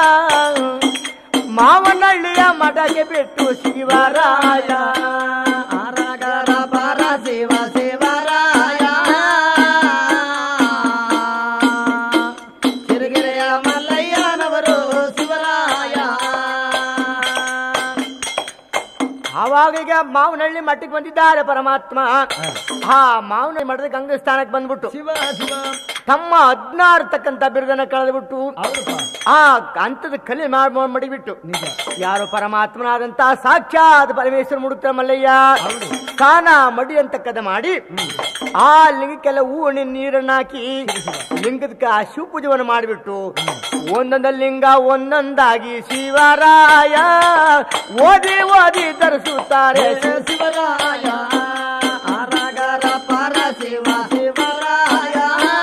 ಮಾವನಹಳ್ಳಿಯ ಮಠಕ್ಕೆ ಬಿಟ್ಟು ಶಿವರಾಯ ಹರಗರ ಪರ ಶಿವ ಶಿವರಾಯ ಸಿರಿಗೆರೆಯ ಮಲ್ಲಯ್ಯನವರು ಶಿವರಾಯ ಆವಾಗ ಈಗ ಮಾವನಹಳ್ಳಿ ಮಠಕ್ಕೆ ಬಂದಿದ್ದಾರೆ ಪರಮಾತ್ಮ ಆ ಮಾವನಹಳ್ಳಿ ಮಠದ ಗಂಗೆ ಸ್ಥಾನಕ್ಕೆ ಬಂದ್ಬಿಟ್ಟು ಶಿವ ಶಿವ ತಮ್ಮ ಹದಿನಾರು ತಕ್ಕಂತ ಬಿರುದನ್ನ ಕಳೆದ್ಬಿಟ್ಟು ಹೌದಪ್ಪ ಆ ಅಂತದ ಕಲೆ ಮಾಡ್ ಮಡಿಬಿಟ್ಟು ನಿಜ ಯಾರು ಪರಮಾತ್ಮನಾದಂತ ಸಾಕ್ಷಾತ್ ಪರಮೇಶ್ವರ ಮುಡುಕ್ತ ಮಲ್ಲಯ್ಯ ಹೌದು. ಸ್ನಾನ ಮಡಿ ಅಂತಕ್ಕದ ಮಾಡಿ ಆ ಲಿಂಗಕ್ಕೆಲ್ಲ ಹೂವಣಿ ನೀರನ್ನ ಹಾಕಿ ಲಿಂಗದಕ್ಕೆ ಆ ಶಿವಪೂಜೆಯನ್ನು ಮಾಡಿಬಿಟ್ಟು ಒಂದೊಂದ ಲಿಂಗ ಒಂದೊಂದಾಗಿ ಶಿವರಾಯ ಓದಿ ಓದಿ ಧರಿಸುತ್ತಾರೆ ಶಿವರಾಯ ಹರಗರ ಪರ ಶಿವ ಶಿವರಾಯ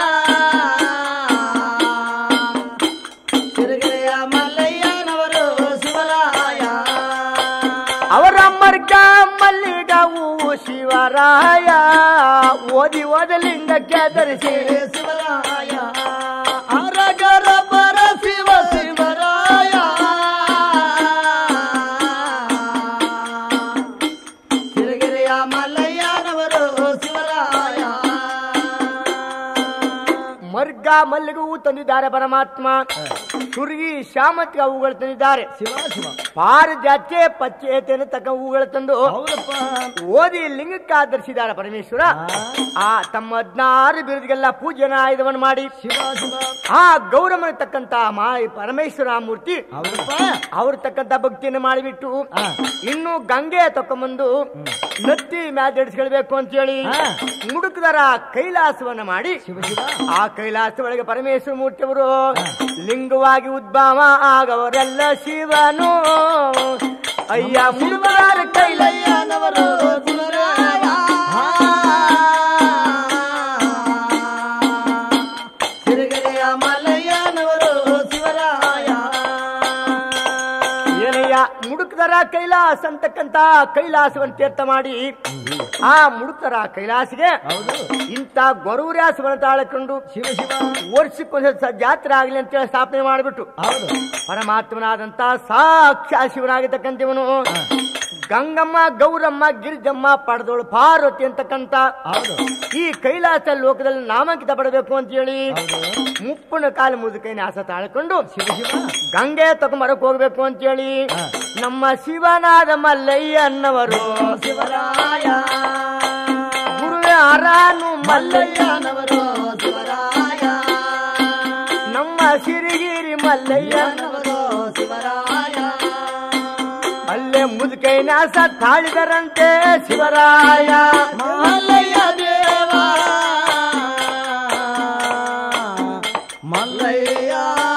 ಸಿರಿಗೆರೆಯ ಮಲ್ಲಯ್ಯನವರು ಶಿವರಾಯ ಅವರ ಮರ್ಗ ಮಲ್ಲಿಗ ಹೂವು ಶಿವರಾಯ ಓದಿ ಓದ ಲಿಂಗಕ್ಕೆ ಧರಿಸಿ ಶಿವರಾಯ ಹರಗರ ಪರ ಶಿವ ಶಿವರಾಯ ಸಿರಿಗೆರೆಯ ಮಲ್ಲಯ್ಯನವರು ಶಿವರಾಯ ಮರ್ಗ ಮಲ್ಲಿಗೆ ಹೂವು ತಂದಿದ್ದಾರೆ ಪರಮಾತ್ಮ ಸುರ್ಗಿ ಶಾಮತ್ಗ ಹೂಗಳು ತಂದಿದ್ದಾರೆ ಶಿವ ಶಿವ ಪಾರಿಜಾತ್ಯ ಪಚ್ಚೇತನ ತಕ್ಕ ಹೂಗಳು ತಂದು ಹೌದಪ್ಪ ಓದಿ ಲಿಂಗಕ್ಕೆ ಆಧರಿಸಿದ್ದಾರೆ ಪರಮೇಶ್ವರ ಆ ತಮ್ಮ ಹದಿನಾರು ಬಿರುದಿಗೆಲ್ಲ ಪೂಜೆನ ಆಯುಧವನ್ನು ಮಾಡಿ ಶಿವ ಶಿವ ಆ ಗೌರವನ ತಕ್ಕಂತ ಮಾ ಪರಮೇಶ್ವರ ಮೂರ್ತಿ ಹೌದಪ್ಪ ಅವ್ರ ತಕ್ಕಂತ ಭಕ್ತಿಯನ್ನು ಮಾಡಿಬಿಟ್ಟು ಆ. ಇನ್ನು ಗಂಗೆ ತಕೊಂಬಂದು ನತ್ತಿ ಮ್ಯಾದಡಿಸ್ಕೊಳ್ಬೇಕು ಅಂತ ಹೇಳಿ ಆ. ಮುಡುಕದರ ಕೈಲಾಸವನ್ನ ಮಾಡಿ ಶಿವ ಶಿವ ಆ ಕೈಲಾಸ ಒಳಗೆ ಪರಮೇಶ್ವರ ಮೂರ್ತಿಯವರು ಲಿಂಗವಾಗಿ ಉದ್ಭವ ಆಗವರೆಲ್ಲ ಶಿವನು ಅಯ್ಯ ಮುಡುಕದಾರ ಕೈಲಯ್ಯ ಕೈಲಯ್ಯನವರು ಶಿವರಾಯ ಮುಡುಕದರ ಕೈಲಾಸ ಅಂತಕ್ಕಂತ ಕೈಲಾಸವನ್ನು ತೀರ್ಥ ಮಾಡಿ ಆ ಮುಡುಕದರ ಕೈಲಾಸಿಗೆ ಹೌದು ಇಂಥ ಗೊರವರ್ಯಾಸವನ್ನು ತಾಳಕೊಂಡು ಶಿವ ಶಿವ ವರ್ಷಕ್ಕೊಂದ್ಸಲ ಸ- ಜಾತ್ರೆ ಆಗಲಿ ಅಂತೇಳಿ ಸ್ಥಾಪನೆ ಮಾಡಿಬಿಟ್ಟು ಹೌದು ಪರಮಾತ್ಮನಾದಂತ ಸಾಕ್ಷಾ ಶಿವನಾಗಿರ್ತಕ್ಕಂಥವನು ಗಂಗಮ್ಮ ಗೌರಮ್ಮ ಗಿರಿಜಮ್ಮ ಪಡೆದೋಳು ಪಾರ್ವತಿ ಅಂತಕ್ಕಂತ ಹೌದು ಈ ಕೈಲಾಸ ಲೋಕದಲ್ಲಿ ನಾಮಾಂಕಿತ ಪಡಬೇಕು ಅಂತ ಹೇಳಿ ಹೌದು ಮುಪ್ಪನ ಕಾಲ ಮುದುಕೈನ ಆಸ ತಾಳ್ಕೊಂಡು ಶಿವ ಶಿವ ಗಂಗೆ ತಗೊಂಬರಕ್ ಹೋಗ್ಬೇಕು ಅಂತ ಹೇಳಿ ಹಾ. ನಮ್ಮ ಶಿವನಾದ ಮಲ್ಲಯ್ಯನವರು ಶಿವರಾಯ ಗುರುವೇ ಅರಾನು ಮಲ್ಲಯ್ಯ ಮಲ್ಲಯ್ಯನವರು ಶಿವರಾಯ ನಮ್ಮ ಸಿರಿಗಿರಿ ಮಲ್ಲಯ್ಯ ನವರು ಶಿವರಾಯ ಅಲ್ಲೇ ಮುದುಕೈನ ಆಸ ತಾಳಿದರಂತೆ ಶಿವರಾಯ ಮಲ್ಲಯ್ಯ ದೇವ ಮಲ್ಲಯ್ಯ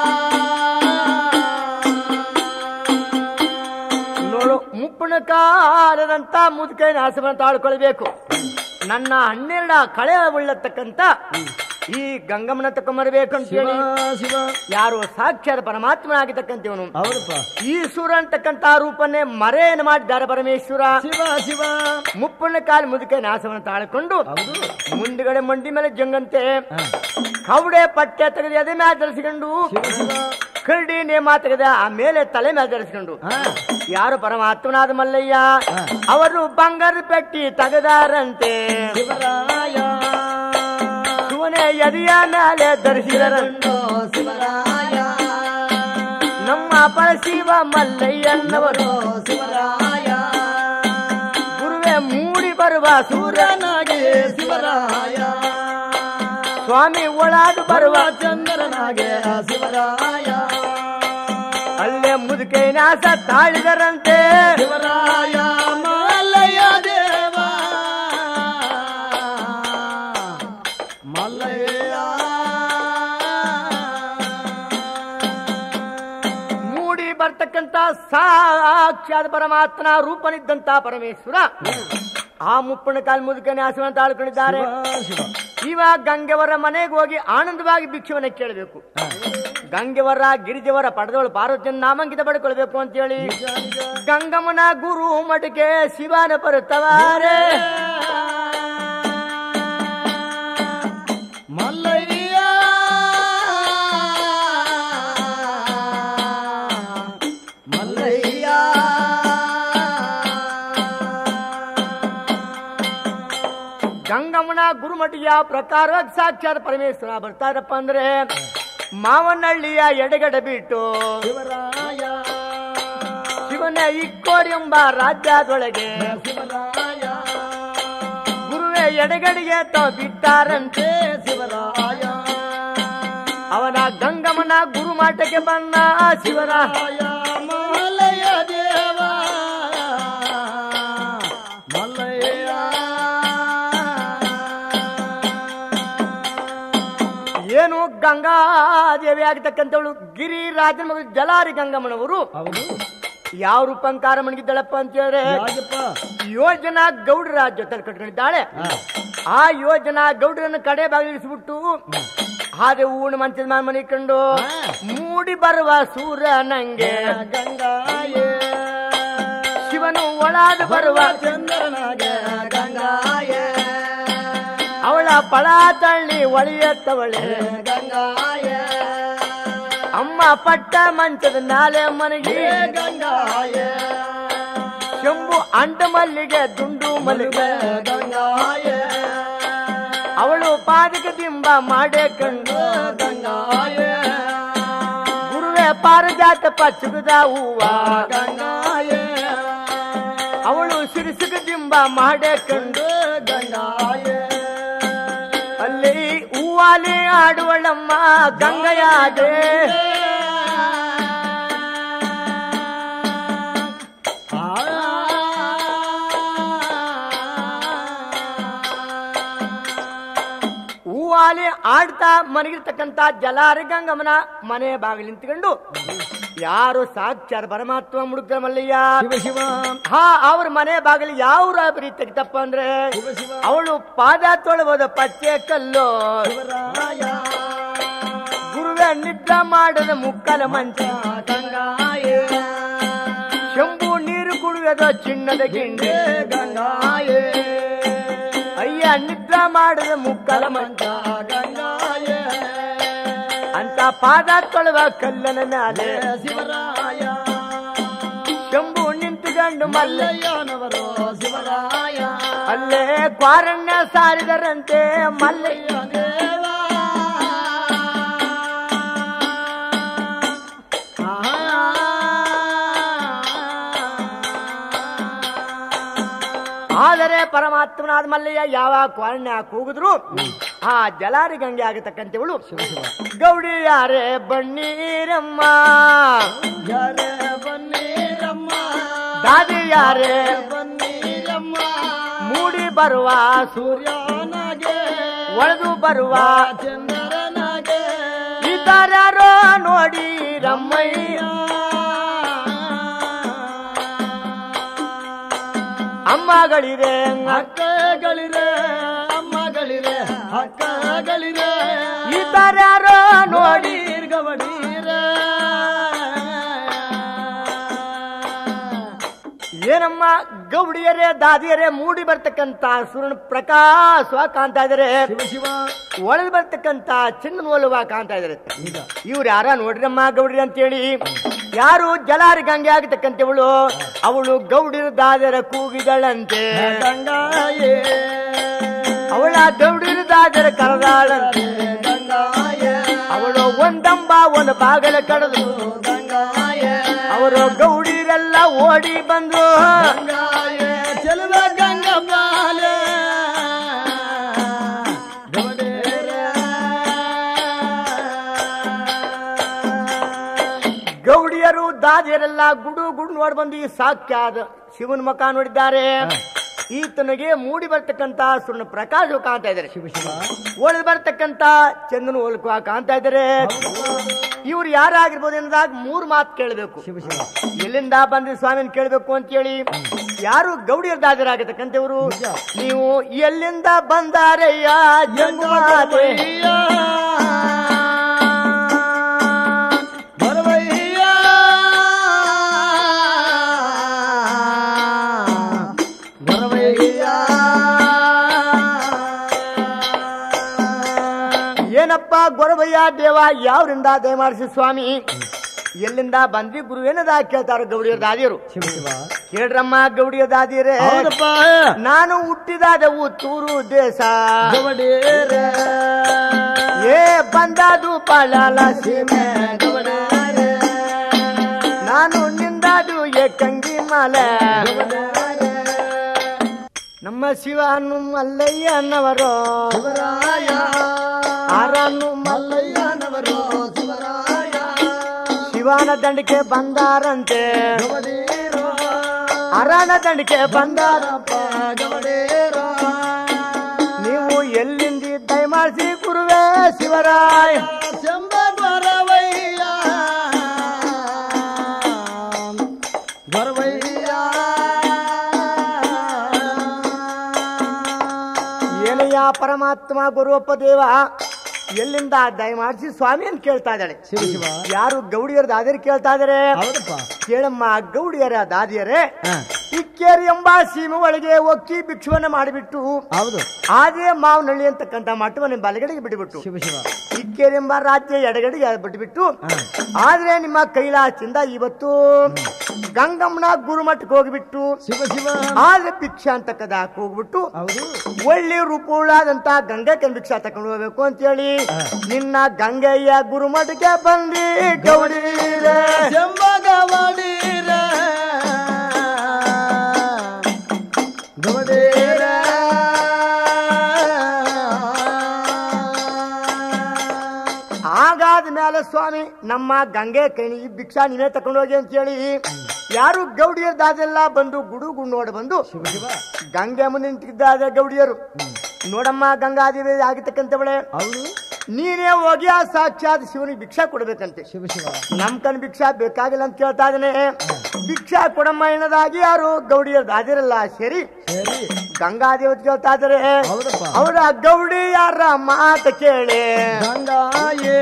ನೋಡು ಮುಪ್ಪನ ಕಾಲದಂತ ಮುದುಕೈನ ಆಸವನ್ನು ತಾಳ್ಕೊಳ್ಬೇಕು ನನ್ನ ಹನ್ನೆರಡ ಕಳೆ ಉಳ್ಳತಕ್ಕಂತ ಈ ಗಂಗಮ್ಮನ ತಕೊಂಬರ್ಬೇಕು ಅಂತ ಶಿವ ಹೇಳಿ ಶಿವ ಯಾರು ಸಾಕ್ಷಾತ್ ಪರಮಾತ್ಮನಾಗಿರ್ತಕ್ಕಂಥವನು ಹೌದಪ್ಪ ಈಶ್ವರ ಅಂತಕ್ಕಂತ ರೂಪನ್ನೇ ಮರೆಯನ್ನು ಮಾಡಿದ್ದಾರೆ ಪರಮೇಶ್ವರ ಶಿವ ಶಿವ ಮುಪ್ಪನ ಕಾಲ ಮುದುಕೈನ ಆಸವನ್ನು ತಾಳ್ಕೊಂಡು ಹೌದು ಮುಂದ್ಗಡೆ ಮಂಡಿ ಮೇಲೆ ಜಂಗಂತೆ ಹಾ. ಕವಡೆ ಪಟ್ಟೆ ತೆಗೆದು ಅದೇ ಮೇಲೆ ಧರಿಸಿಕೊಂಡು ಶಿವ ಶಿವ ಕರಡಿ ನೇಮ ತೆಗೆದ ಆ ಮೇಲೆ ತಲೆ ಮೇಲೆ ಧರಿಸಿಕೊಂಡು ಹಾ ಯಾರು ಪರಮಾತ್ಮನಾದ ಮಲ್ಲಯ್ಯ ಹಾ. ಅವರು ಬಂಗಾರ ಪೆಟ್ಟಿ ತೆಗೆದಾರಂತೆ ಶಿವರಾಯ ಶಿವನೇ ಎದೆಯ ಮೇಲೆ ಧರಿಸಿದರಂತೆ ಗಂಡು ಶಿವರಾಯ ನಮ್ಮ ಪರಶಿವ ಮಲ್ಲಯ್ಯನವರು ನವರು ಶಿವರಾಯ ಗುರುವೆ ಮೂಡಿ ಬರುವ ಸೂರ್ಯ ಸೂರ್ಯನಾಗಿ ಶಿವರಾಯ ಸ್ವಾಮಿ ಒಳಾದು ಬರುವ ಬರುವ ಚಂದ್ರನಾಗೆ ಶಿವರಾಯ ಅಲ್ಲೇ ಮುದುಕೈನಾಸ ತಾಳಿದರಂತೆ ಶಿವರಾಯ ಮಲ್ಲಯ್ಯ ದೇವ ಮಲ್ಲಯ್ಯ ಮೂಡಿ ಬರ್ತಕ್ಕಂತ ಸಾಕ್ಷಾತ್ ಪರಮಾತ್ಮನ ರೂಪನಿದ್ದಂತ ಪರಮೇಶ್ವರ ಆ ಮುಪ್ಪನ ಕಾಲ್ ಮುದುಕನೆ ಆಸವನ್ನು ತಾಳ್ಕೊಂಡಿದ್ದಾರೆ ಶಿವ ಶಿವ ಇವ ಗಂಗೆವರ ಮನೆಗೆ ಹೋಗಿ ಆನಂದವಾಗಿ ಭಿಕ್ಷವನ್ನ ಕೇಳಬೇಕು ಗಂಗೆವರ ಗಿರಿಜವರ ಪಡೆದವಳು ಪಾರ್ವತಿಯನ್ನು ನಾಮಾಂಕಿತ ಪಡ್ಕೊಳ್ಬೇಕು ಅಂತ ಹೇಳಿ ಗಂಗಮ್ಮನ ಗುರು ಮಠಕ್ಕೆ ಶಿವನ ಬರುತ್ತವಾರೆ ಮಲ್ಲಯ್ಯ ಮಲ್ಲಯ್ಯ ಗಂಗಮ್ಮನ ಗುರುಮಠ ಯಾವ ಪ್ರಕಾರವಾಗಿ ಸಾಕ್ಷಾತ್ ಪರಮೇಶ್ವರ ಬರ್ತಾರಪ್ಪ ಅಂದ್ರೆ ಮಾವನಹಳ್ಳಿಯ ಎಡಗಡೆ ಬಿಟ್ಟು ಶಿವರಾಯ ಶಿವನ ಇಕ್ಕೋರಿ ಎಂಬ ರಾಜ್ಯದೊಳಗೆ ಶಿವರಾಯ ಗುರುವೆ ಎಡಗಡೆಗೆ ತಾವು ಬಿಟ್ಟಾರಂತೆ ಶಿವರಾಯ ಅವನ ಗಂಗಮ್ಮನ ಗುರುಮಾಟಕ್ಕೆ ಬಂದ ಶಿವರ ಶಿವರಾಯ ಮಲ್ಲಯ್ಯ ದೇವ ಮಲ್ಲಯ್ಯ ಏನು ಗಂಗಾದೇವಿ ಆಗತಕ್ಕಂಥವಳು ಗಿರಿರಾಜನ ಮಗಳು ಜಲಾರಿ ಗಂಗಮ್ಮನವರು ಹೌದು ಯಾವ ರೂಪಂಕಾರ ಮಣಗಿದ್ದಾಳಪ್ಪ ಅಂತ ಹೇಳಿದ್ರೆ ಯಾಕಪ್ಪ ಯೋಜನಾ ಗೌಡರ ಜೊತೆ ಕಟ್ಕೊಂಡಿದ್ದಾಳೆ ಆ ಯೋಜನಾ ಗೌಡರನ್ನು ಕಡೆ ಬಾಗಿಲಿಸ್ಬಿಟ್ಟು ಹಾಗೆ ಊಣ ಮಂಚದ ಮೇಲೆ ಮನೆ ಕಂಡು ಮೂಡಿ ಬರುವ ಸೂರ್ಯ ನಂಗೆ ಗಂಗಾಯೇ ಶಿವನು ಒಳಾದ ಬರುವ ಚಂದ್ರನಾಗೆ ಗಂಗಾಯೇ ಅವಳ ಪಳ ತಳ್ಳಿ ಒಳಿಯತ್ತವಳೆ ಗಂಗಾಯೇ ಅಮ್ಮ ಪಟ್ಟ ಮಂಚದ ನಾಲೆ ಮನೆಗೆ ಗಂಗಾಯೇ ಕೆಂಬು ಅಂಟ ಮಲ್ಲಿಗೆ ದುಂಡು ಮಲ್ಲಿಗೆ ಗಂಗಾಯೇ ಅವಳು ಪಾದಕ ದಿಂಬ ಮಾಡೇ ಕಂಡು ಗಂಗಾಯೇ ಗುರುವೆ ಪಾರಜಾತ ಪಚ್ಚುಗದ ಹೂವ ಗಂಗಾಯೇ ಅವಳು ಸಿರಿಸುಗ ದಿಂಬ ಮಾಡೇ ಕಂಡು ಗಂಗಾಯೇ ಅಲ್ಲಿ ಹೂವಾಲಿ ಆಡುವಳಮ್ಮ ಗಂಗಯಾದೆ ಹೂವಾಲಿ ಆಡ್ತಾ ಮನಗಿರ್ತಕ್ಕಂತ ಜಲಾರಿ ಗಂಗಮ್ಮನ ಮನೆ ಬಾಗಿಲು ನಿಂತ್ಕೊಂಡು ಯಾರು ಸಾಕ್ಷಾತ್ ಪರಮಾತ್ಮ ಮುಡುಕ್ರ ಮಲ್ಲಯ್ಯ ಶಿವ ಶಿವ ಹಾ ಅವ್ರ ಮನೆ ಬಾಗಿಲು ಯಾವ ರೀತಿ ತೆಗಿತಪ್ಪ ಅಂದ್ರೆ ಶಿವ ಶಿವ ಅವಳು ಪಾದ ತೊಳಬೋದ ಪಚ್ಚೆ ಕಲ್ಲು ಶಿವರಾಯ ಗುರುವೆ ನಿದ್ದ ಮಾಡದ ಮುಕ್ಕಲ ಮಂಚ ಗಂಗಾಯೇ ಇರುವೆದೋ ಚಿನ್ನದ ಗಿಂಡಿ ಗಂಗಾಯೇ ಅಯ್ಯ ನಿದ್ರಾ ಮಾಡಿದ ಮುಕ್ಕಲ ಮಂಚ ಮಂಚ ಗಂಗಾಯೇ ಅಂತ ಪಾದ ತೊಳುವ ಕಲ್ಲನ ಮ್ಯಾಲೆ ಶಿವರಾಯ ಶಂಭು ನಿಂತುಕೊಂಡು ಮಲ್ಲ ಮಲ್ಲಯ್ಯನವರು ಶಿವರಾಯ ಅಲ್ಲೇ ಕ್ವಾರಣ್ಯ ಸಾರಿದರಂತೆ ಮಲ್ಲಯ್ಯ ದೇವ ಆದರೆ ಪರಮಾತ್ಮನಾದ ಮಲ್ಲಯ್ಯ ಯಾವ ಕ್ವಾರಣ್ಯ ಕೂಗಿದ್ರು ಆ ಜಲಾರಿ ಗಂಗೆ ಆಗತಕ್ಕಂಥವಳು ಗೌಡಿ ಯಾರೇ ಬಣ್ಣೀರಮ್ಮ ಯಾರೇ ಬನ್ನೀರಮ್ಮ ದಾದಿ ಯಾರೇ ಬನ್ನೀರಮ್ಮ ಮೂಡಿ ಬರುವ ಸೂರ್ಯ ಸೂರ್ಯನಾಗೆ ಒಳೆದು ಬರುವ ಚಂದ್ರನಾಗೆ ಇದ್ದಾರ್ಯಾರೋ ನೋಡಿ ರಮ್ಮಯ್ಯ ಅಮ್ಮಗಳಿರೆ ಅಕ್ಕಗಳಿರೆ ಅಮ್ಮಗಳಿರೆ ಅಕ್ಕಗಳಿರೆ ಇದ್ದಾರ್ಯಾರೋ ನೋಡಿ ಗವಡೀರೆ ಏನಮ್ಮ ಗೌಡಿಯರೇ ದಾದಿಯರೇ ಮೂಡಿ ಬರ್ತಕ್ಕಂತ ಸೂರ್ಯನ ಪ್ರಕಾಶವ ಕಾಣ್ತಾ ಇದಾರೆ ಶಿವ ಶಿವ ಒಳಗೆ ಬರ್ತಕ್ಕಂತ ಚಿನ್ನ ನೋಲುವ ಕಾಣ್ತಾ ಇದಾರೆ ಈಗ ಇವ್ರು ಯಾರ ನೋಡ್ರಮ್ಮ ಗೌಡ್ರಿ ಅಂತೇಳಿ ಯಾರು ಜಲಾರಿ ಗಂಗೆ ಆಗತಕ್ಕಂಥವಳು ಅವಳು ಗೌಡಿರ ದಾದರ ಕೂಗಿದಳಂತೆ ಗಂಗಾಯೇ ಅವಳ ಗೌಡಿರ ದಾದರ ಕರೆದಾಳಂತೆ ಗಂಗಾಯೇ ಅವಳು ಒಂದಂಬ ಒಂದು ಬಾಗಲ ಕಡದು ಗಂಗಾಯೇ ಅವರು ಗೌಡಿರೆಲ್ಲ ಓಡಿ ಬಂದ್ರು ಗಂಗಾಯೇ ಚೆಲುವ ಗಂಗಪಾಲೆ ಗವಡೇರೆ ಗೌಡಿಯರು ದಾದಿಯರೆಲ್ಲ ಗುಡು ಗುಡು ನೋಡ್ ಬಂದು ಈ ಸಾಕ್ಯಾದ ಶಿವನ ಮುಖ ನೋಡಿದ್ದಾರೆ ಈತನಿಗೆ ಮೂಡಿ ಬರ್ತಕ್ಕಂತ ಸುಣ್ಣ ಪ್ರಕಾಶ ಕಾಣ್ತಾ ಇದ್ದಾರೆ ಶಿವ ಶಿವ ಓಡಿ ಬರ್ತಕ್ಕಂತ ಚಂದನ ಹೋಲ್ಕುವ ಕಾಣ್ತಾ ಇದ್ದಾರೆ ಇವ್ರು ಯಾರಾಗಿರ್ಬೋದು ಎಂದಾಗ ಮೂರು ಮಾತು ಕೇಳಬೇಕು ಶಿವ ಶಿವ ಎಲ್ಲಿಂದ ಬಂದ ಸ್ವಾಮಿನ ಕೇಳಬೇಕು ಅಂತ ಹೇಳಿ ಯಾರು ಗೌಡಿಯರ್ ದಾದರಾಗತಕ್ಕಂಥವ್ರು ನೀವು ಎಲ್ಲಿಂದ ಬಂದಾರಯ್ಯ ಜಂಗುಮಾತೆ ಬರವಯ್ಯ ಬರವಯ್ಯ ಏನಪ್ಪ ಗೊರವಯ್ಯ ದೇವ ಯಾವ್ರಿಂದ ದಯಮಾಡಿಸಿ ಸ್ವಾಮಿ ಎಲ್ಲಿಂದ ಬಂದ್ರಿ ಗುರು ಏನದ ಕೇಳ್ತಾರ ಗೌಡಿಯರ್ ದಾದಿಯರು ಶಿವ ಶಿವ ಕೇಳ್ರಮ್ಮ ಗೌಡಿಯರ್ ದಾದಿಯರೇ ಹೌದಪ್ಪ ನಾನು ಹುಟ್ಟಿದಾದ ಊತೂರು ದೇಶ ಗವಡೇರೆ ಏ ಬಂದಾದು ಪಾಲಾಲ ಸೀಮೆ ಗವಡೇರೆ ನಾನು ನಿಂದಾದು ಏಕಂಗಿ ಮಾಲೆ ನಮ್ಮ ಶಿವನು ಮಲ್ಲಯ್ಯನವರು ಶಿವರಾಯ ಆರನ್ನು ಮಲ್ಲಯ್ಯನವರು ಶಿವರಾಯ ಶಿವನ ದಂಡಿಗೆ ಬಂದಾರಂತೆ ಗವಡೇರೋ ಅರಣ ದಂಡಿಗೆ ಬಂದಾರ ಬಂದಾರಪ್ಪ ಗವಡೇರೋ ನೀವು ಎಲ್ಲಿಂದ ದಯಮಾಡಿಸಿ ಗುರುವೇ ಶಿವರಾಯ ಶಂಭ ಬರವಯ್ಯ ಬರವಯ್ಯ ಏನಯ್ಯ ಪರಮಾತ್ಮ ಗುರುವಪ್ಪ ದೇವ ಎಲ್ಲಿಂದ ದಯಮಾಡಿಸಿ ಸ್ವಾಮಿ ಅಂತ ಕೇಳ್ತಾ ಇದ್ದಾಳೆ ಶಿವ ಶಿವ ಯಾರು ಗೌಡಿಯರ ದಾದಿಯರು ಕೇಳ್ತಾ ಇದಾರೆ ಹೌದಪ್ಪ ಕೇಳಮ್ಮ ಗೌಡಿಯರ ದಾದಿಯರೇ ಹ, ಇಕ್ಕೇರಿ ಎಂಬ ಸೀಮೆ ಒಳಗೆ ಒಕ್ಕಿ ಭಿಕ್ಷುವನ್ನ ಮಾಡಿಬಿಟ್ಟು ಹೌದು ಆದೇ ಮಾವನಹಳ್ಳಿ ಅಂತಕ್ಕಂಥ ಮಠವನ್ನು ಬಲಗಡೆಗೆ ಬಿಟ್ಟುಬಿಟ್ಟು ಶಿವ ಶಿವ ಇಕ್ಕೇರಿ ಎಂಬ ರಾಜ್ಯ ಎಡಗಡೆಗೆ ಬಿಟ್ಟುಬಿಟ್ಟು ಹ, ಆದ್ರೆ ನಿಮ್ಮ ಕೈಲಾಸದಿಂದ ಇವತ್ತು ಗಂಗಮ್ಮನ ಗುರುಮಠಕ್ಕೆ ಹೋಗಿಬಿಟ್ಟು ಶಿವ ಶಿವ ಆದ್ರೆ ಭಿಕ್ಷಾ ಅಂತಕ್ಕದಾಕ್ ಹೋಗ್ಬಿಟ್ಟು ಹೌದು ಒಳ್ಳೆ ರೂಪವುಳ್ಳಾದಂತ ಗಂಗಕ್ಕೆ ಭಿಕ್ಷಾ ತಕೊಂಡು ಹೋಗ್ಬೇಕು ಅಂತೇಳಿ ನಿನ್ನ ಗಂಗಯ್ಯ ಗುರುಮಠಕ್ಕೆ ಬಂದಿ ಗೌಡೀರೆ ಶಂಭ ಗವಡೀರ ಗವಡೇರ ಹಾಗಾದ ಮೇಲೆ ಸ್ವಾಮಿ ನಮ್ಮ ಗಂಗೆ ಕೈ ಈ ಭಿಕ್ಷಾ ನೀವೇ ತಕೊಂಡು ಹೋಗಿ ಅಂತೇಳಿ ಯಾರು ಗೌಡಿಯರ್ ದಾದೆಲ್ಲ ಬಂದು ಗುಡು ಗುಡು ನೋಡಿ ಬಂದು ಶಿವ ಶಿವ ಗಂಗೆ ಮುಂದೆ ನಿಂತಿದ್ದಾದ ಗೌಡಿಯರು ನೋಡಮ್ಮ ಗಂಗಾದೇವಿ ಆಗಿರ್ತಕ್ಕಂಥವಳೆ ಹೌದು ನೀನೇ ಹೋಗಿ ಆ ಸಾಕ್ಷಾತ್ ಶಿವನಿಗೆ ಭಿಕ್ಷಾ ಕೊಡ್ಬೇಕಂತೆ ಶಿವ ಶಿವ ನಮ್ ಕಣ್ ಭಿಕ್ಷಾ ಬೇಕಾಗಿಲ್ಲ ಅಂತ ಕೇಳ್ತಾ ಇದ್ದಾನೆ ಭಿಕ್ಷಾ ಕೊಡಮ್ಮ ಎನ್ನದಾಗಿ ಯಾರು ಗೌಡಿಯರ್ ದಾದಿರಲ್ಲ ಸೇರಿ ಸರಿ ಗಂಗಾದೇವಿ ಕೇಳ್ತಾ ಇದಾರೆ ಹೌದಪ್ಪ ಅವರ ಗೌಡಿ ಯಾರ ಮಾತ ಕೇಳಿ ಗಂಗಾಯೇ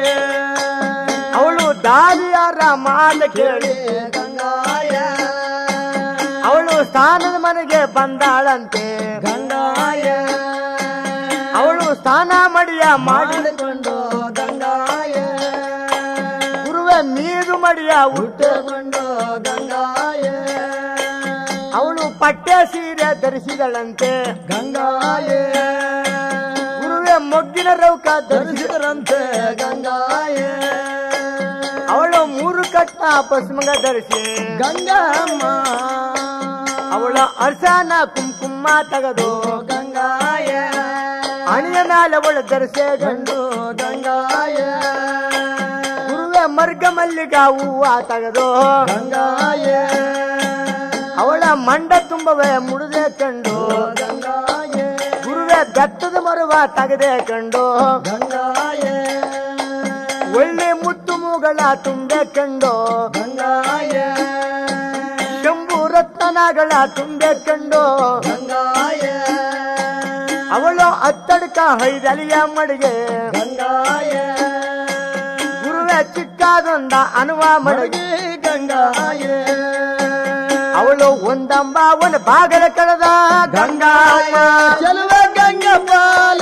ಅವಳು ದಾದಿ ಯಾರ ಮಾತ ಕೇಳಿ ಗಂಗಾಯ ಅವಳು ಸ್ನಾನದ ಮನೆಗೆ ಬಂದಾಳಂತೆ ಗಂಗಾಯ ಅವಳು ಸ್ನಾನ ಮಡಿಯ ಮಾಡಿ ಮಾಡಿಕೊಂಡು ಗಂಗಾಯ ಗುರುವೆ ನೀರು ಮಡಿಯ ಉಟ್ಟ ಹುಟ್ಟುಕೊಂಡು ಗಂಗಾಯ ಅವಳು ಪಟ್ಟೆ ಸೀರೆ ಧರಿಸಿದಳಂತೆ ಗಂಗಾಯ ಗುರುವೆ ಮೊಗ್ಗಿನ ರೌಕ ಧರಿಸಿದ ಧರಿಸಿದರಂತೆ ಗಂಗಾಯ ಅವಳು ಮೂರು ಕಟ್ಟ ಪಶ್ಮಗ ಧರಿಸಿ ಗಂಗಮ್ಮ ಅವಳ ಅರ್ಶನ ಕುಂಕುಮ ತೆಗೆದು ಗಂಗಾಯ ಹಣಿಯ ಮೇಲೆ ಅವಳು ಧರಿಸೆ ಗಂಡು ಗಂಡು ಗಂಗಾಯ ಗುರುವೆ ಮರ್ಗ ಮಲ್ಲಿಗ ಹೂವ ತೆಗೆದು ಗಂಗಾಯ ಅವಳ ಮಂಡ ತುಂಬವೇ ಮುಡಿದೆ ಕಂಡು ಗಂಗಾಯ ಗುರುವೆ ಬೆತ್ತದ ಮರುವ ತೆಗೆದೆ ಕಂಡು ಗಂಗಾಯ ಒಳ್ಳೆ ಮುತ್ತು ಮೂಗಳ ತುಂಬೆ ಕಂಡು ಗಂಗಾಯ ಶಂಭು ರತ್ನಗಳ ತುಂಬೆ ಕಂಡು ಗಂಗಾಯ ಅವಳು ಅತ್ತಡ್ಕ ಹೈದಲಿಯ ಮಡಿಗೆ ಗಂಗಾಯ ಗುರುವೆ ಚಿಕ್ಕದೊಂದ ಅನುವ ಮಡಿಗೆ ಮಡಗಿ ಗಂಗಾಯ ಅವಳು ಒಂದಂಬ ಒಂದು ಬಾಗಲ ಕಳೆದ ಗಂಗಾಯ ಚೆಲುವ ಗಂಗಪಾಲ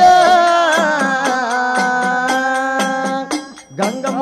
ಗಂಗಮ್ಮ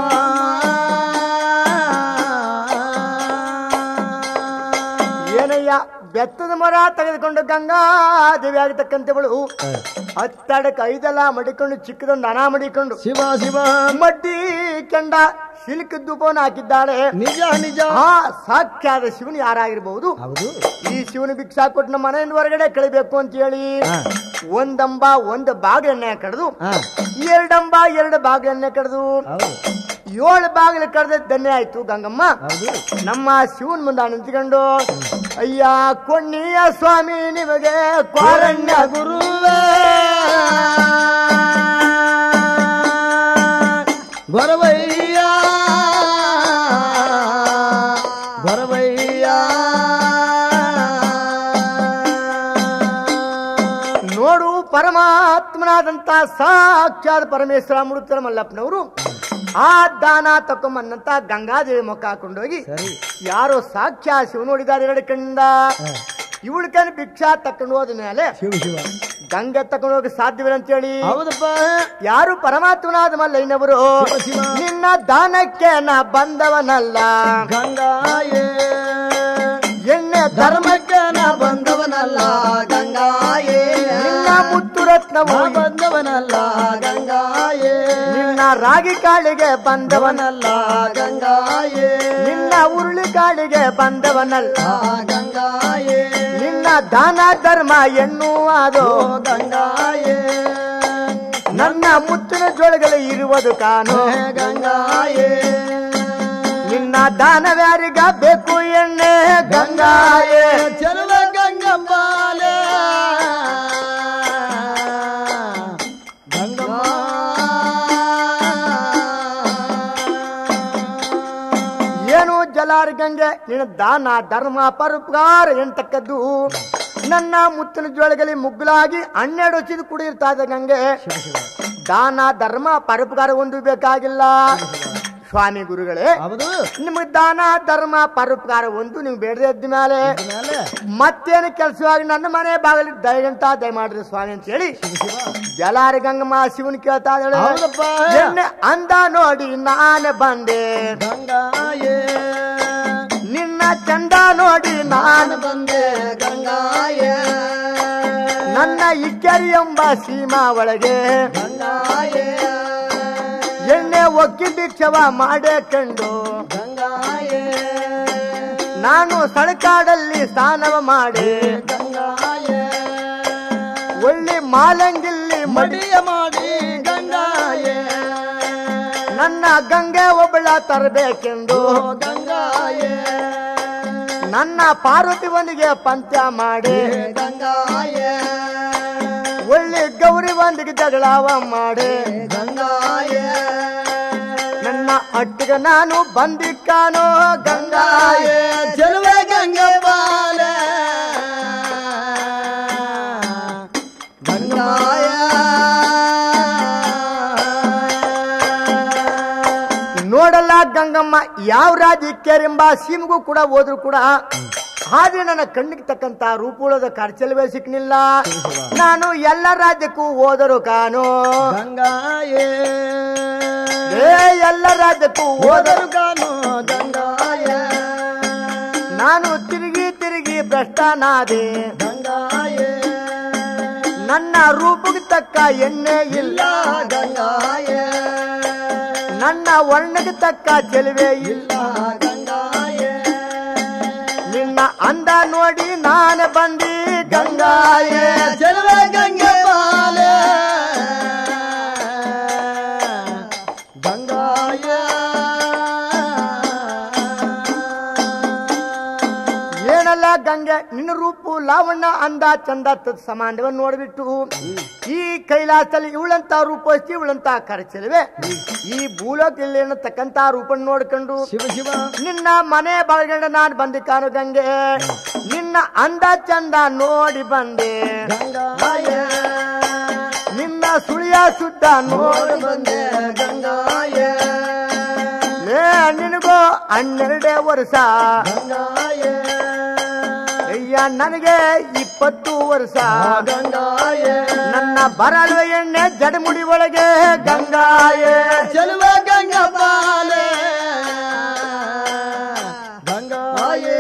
ಏನಯ್ಯ ಬೆತ್ತದ ಮರ ತೆಗೆದುಕೊಂಡು ಗಂಗಾ ದೇವಿ ಆಗತಕ್ಕಂಥವಳು ಹತ್ತಡಕ್ಕೆ ಐದಲ ಮಡಿಕೊಂಡು ಚಿಕ್ಕದೊಂದು ಹಣ ಮಡಿಕೊಂಡು ಶಿವ ಶಿವ ಮಡ್ಡಿ ಕೆಂಡ ಸಿಲ್ಕ್ ದುಬೋನ ಹಾಕಿದ್ದಾಳೆ ನಿಜ ನಿಜ ಆ ಸಾಕ್ಷಾದ ಶಿವನು ಯಾರಾಗಿರ್ಬಹುದು ಹೌದು ಈ ಶಿವನ ಭಿಕ್ಷಾ ಕೊಟ್ಟು ನಮ್ಮ ಮನೆಯಿಂದ ಹೊರಗಡೆ ಕಳಿಬೇಕು ಅಂತ ಹೇಳಿ ಹಾ. ಒಂದಂಬ ಒಂದು ಬಾಗಿಲನ್ನೇ ಕಡ್ದು ಹಾ ಎರಡಂಬ ಎರಡು ಬಾಗಿಲನ್ನೇ ಕಡ್ದು ಹೌದು ಏಳು ಬಾಗಿಲು ಕಡ್ದ ಧನ್ಯ ಆಯ್ತು ಗಂಗಮ್ಮ ಹೌದು ನಮ್ಮ ಶಿವನ್ ಮುಂದ ನಿಂತ್ಕೊಂಡು ಅಯ್ಯ ಕೊಣ್ಣಿಯ ಸ್ವಾಮಿ ನಿಮಗೆ ಕ್ವಾರಣ್ಯ ಗುರುವೇ ಗೊರವಯ್ಯ ಗೊರವಯ್ಯ ನೋಡು ಪರಮಾತ್ಮನಾದಂತ ಸಾಕ್ಷಾತ್ ಪರಮೇಶ್ವರ ಮುಡುತ್ತರ ಮಲ್ಲಪ್ಪನವರು ಆ ದಾನ ತಕೊಂಬನ್ನಂತ ಗಂಗಾದೇವಿ ಮುಖ ಹಾಕೊಂಡೋಗಿ ಸರಿ ಯಾರೋ ಸಾಕ್ಷಾತ್ ಶಿವ ನೋಡಿದ್ದಾರೆ ಎರಡು ಕಣ್ಣಿಂದ ಇವಳ್ಕನ್ ಭಿಕ್ಷಾ ತಕೊಂಡು ಹೋದ ಮೇಲೆ ಶಿವ ಶಿವ ಗಂಗೆ ತಕೊಂಡು ಹೋಗಿ ಸಾಧ್ಯವಿಲ್ಲ ಅಂತೇಳಿ ಹೌದಪ್ಪ ಯಾರು ಪರಮಾತ್ಮನಾದ ಮಲ್ಲಯ್ಯನವರು ಶಿವ ಶಿವ. ನಿನ್ನ ದಾನಕ್ಕೆ ನಾ ಬಂದವನಲ್ಲ ಗಂಗಾಯೇ ಎಣ್ಣೆ ಧರ್ಮ ಧರ್ಮಕ್ಕೆ ನಾ ಬಂದವನಲ್ಲ ಗಂಗಾಯೇ ನಿನ್ನ ಮುತ್ತು ರತ್ನವು ನಾ ಬಂದವನಲ್ಲ ಗಂಗಾಯೇ ನಿನ್ನ ರಾಗಿ ಕಾಳಿಗೆ ಬಂದವನ ಬಂದವನಲ್ಲ ಗಂಗಾಯೇ ನಿನ್ನ ಉರುಳಿ ಕಾಳಿಗೆ ಬಂದವನಲ್ಲ ಆ ಗಂಗಾಯೇ ನಿನ್ನ ದಾನ ಧರ್ಮ ಎನ್ನುವುದು ಓ ಗಂಗಾಯೇ ನನ್ನ ಮುತ್ತಿನ ಜೋಳಗಳು ಇರುವುದು ಕಾನು ಹೇ ಗಂಗಾಯೇ ನಿನ್ನ ದಾನವ್ಯಾರಿಗ ಬೇಕು ಎಣ್ಣೆ ಗಂಗಾಯೇ ಚಲುವ ಗಂಗಂಬಾಲೆ ಗಂಗಮ್ಮ ಏನು ಜಲಾರಿ ಗಂಗೆ ನಿನ್ನ ದಾನ ಧರ್ಮ ಪರೋಪಕಾರ ಎಂತಕ್ಕದ್ದು ನನ್ನ ಮುತ್ತಿನ ಜೋಳಗಲಿ ಮುಗ್ಗಲಾಗಿ ಹನ್ನೆರಡು ವರ್ಷದ ಕುಡಿಯಿರ್ತಾ ಇದೆ ಗಂಗೆ ದಾನ ಧರ್ಮ ಪರೋಪಕಾರ ಒಂದು ಬೇಕಾಗಿಲ್ಲ ಸ್ವಾಮಿ ಗುರುಗಳೇ ಹೌದು ನಿಮಗೆ ದಾನ ಧರ್ಮ ಪರೋಪಕಾರ ಒಂದು ನೀವು ಬೇಡದೆ ಇದ್ದ ಮೇಲೆ ಮೇಲೆ ಮತ್ತೇನು ಕೆಲಸವಾಗಿ ನನ್ನ ಮನೆ ಬಾಗಿಲಿಗೆ ದಯಗಂತ ದಯ ಮಾಡಿದ್ರೆ ಸ್ವಾಮಿ ಅಂತ ಹೇಳಿ ಜಲಾರಿ ಗಂಗಮ್ಮ ಶಿವನ್ ಕೇಳ್ತಾ ಇದ್ದಾಳೆ ಹೌದಪ್ಪ ಎಣ್ಣೆ ಅಂದ ನೋಡಿ ನಾನೇ ಬಂದೆ ಗಂಗಾಯೇ ನಿನ್ನ ಚಂದ ನೋಡಿ ನಾನು ನಾನು ಬಂದೆ ಗಂಗಾಯೇ ನನ್ನ ಇಕ್ಕರಿ ಎಂಬ ಸೀಮಾ ಒಳಗೆ ಗಂಗಾಯೇ ಎಣ್ಣೆ ಒಕ್ಕಿ ಭಿಕ್ಷವ ಮಾಡೇ ಕಂಡು ಗಂಗಾಯೇ ನಾನು ಸಳಕಾಡಲ್ಲಿ ಸ್ನಾನವ ಮಾಡಿ ಗಂಗಾಯೇ ಒಳ್ಳೆ ಮಾಲಂಗಿಲ್ಲಿ ಮಡಿ ಮಡಿಯ ಮಾಡಿ ಗಂಗಾಯೇ ನನ್ನ ಗಂಗೆ ಒಬ್ಬಳ ತರಬೇಕೆಂದು ಓ ಗಂಗಾಯೇ ನನ್ನ ಪಾರ್ವತಿ ಒಂದಿಗೆ ಪಂಚ ಮಾಡಿ ಹೇ ಗಂಗಾಯೇ ಒಳ್ಳೆ ಗೌರಿ ಒಂದಿಗೆ ಜಗಳವ ಮಾಡಿ ಗಂಗಾಯೇ ನನ್ನ ಅಟ್ಟಿಗೆ ನಾನು ಬಂದಿಕ್ಕಾನೋ ಗಂಗಾಯೇ ಗಂಗಾಯೇ ಚೆಲುವ ಗಂಗಪಾಲ ಗಂಗಾಯ ನೋಡಲ್ಲ ಗಂಗಮ್ಮ ಯಾವ ರಾಜ್ಯಕ್ಕೆರೆಂಬ ಸೀಮಗೂ ಕೂಡ ಹೋದ್ರು ಕೂಡ ಆದ್ರೆ ನನ್ನ ಕಣ್ಣಿಗೆ ತಕ್ಕಂತ ರೂಪುಳದ ಖರ್ಚಲ್ವೇ ಸಿಕ್ನಿಲ್ಲ ನಾನು ಎಲ್ಲ ರಾಜ್ಯಕ್ಕೂ ಹೋದರು ಕಾನು ಗಂಗಾಯೇ ಏ ಎಲ್ಲ ರಾಜ್ಯಕ್ಕೂ ಹೋದರು ಹೋದರು ಗಾನು ಗಂಗಾಯ ನಾನು ತಿರುಗಿ ತಿರುಗಿ ಭ್ರಷ್ಟನಾದೆ ಗಂಗಾಯೇ ನನ್ನ ರೂಪಕ್ಕೆ ತಕ್ಕ ಎಣ್ಣೆ ಇಲ್ಲ ಇಲ್ಲ ಗಂಗಾಯ ನನ್ನ ವರ್ಣಕ್ಕೆ ತಕ್ಕ ಚೆಲುವೆ ಇಲ್ಲ ಇಲ್ಲ ಗಂಗಾಯ ನಿನ್ನ ಅಂದ ನೋಡಿ ನಾನು ಬಂದಿ ಗಂಗಾಯ ಗಂಗಾಯೇ ಚೆಲುವ ಗಂಗೆ ಬಾಲ ಗಂಗಾಯ ಏನಲ್ಲ ಗಂಗೆ ನಿನ್ನ ರೂಪು ಲಾವಣ್ಯ ಅಂದ ಚಂದ ತತ್ ಸಮಾನವನ್ನ ನೋಡ್ಬಿಟ್ಟು ಈ ಕೈಲಾಸದಲ್ಲಿ ಇವಳಂತ ರೂಪೋಸ್ತಿ ಇವಳಂತ ಕರಚಲ್ವೆ ಈ ಭೂಲೋಕದಲ್ಲಿ ಏನತಕ್ಕಂತ ರೂಪ ನೋಡ್ಕೊಂಡು ಶಿವ ಶಿವ ನಿನ್ನ ಮನೆ ಬಳಗಂಡ ನಾನು ಬಂದೆ ಕಾನು ಗಂಗೆ ನಿನ್ನ ಅಂದ ಚಂದ ನೋಡಿ ಬಂದೆ ಗಂಗಾಯ ನಿನ್ನ ಸುಳಿಯ ಸುತ್ತ ನೋಡ ನೋಡಿ ಬಂದೆ ಗಂಗಾಯ ಲೇ ನಿನಗೋ ಹನ್ನೆರಡೇ ವರ್ಷ ಗಂಗಾಯ ಅಯ್ಯ ನನಗೆ ಇಪ್ಪತ್ತು ವರ್ಷ ಗಂಗಾಯ ನನ್ನ ಬರಲು ಎಣ್ಣೆ ಜಡಮುಡಿ ಒಳಗೆ ಗಂಗಾಯೇ ಚೆಲುವ ಗಂಗ ಬಾಲ ಗಂಗಾಯೇ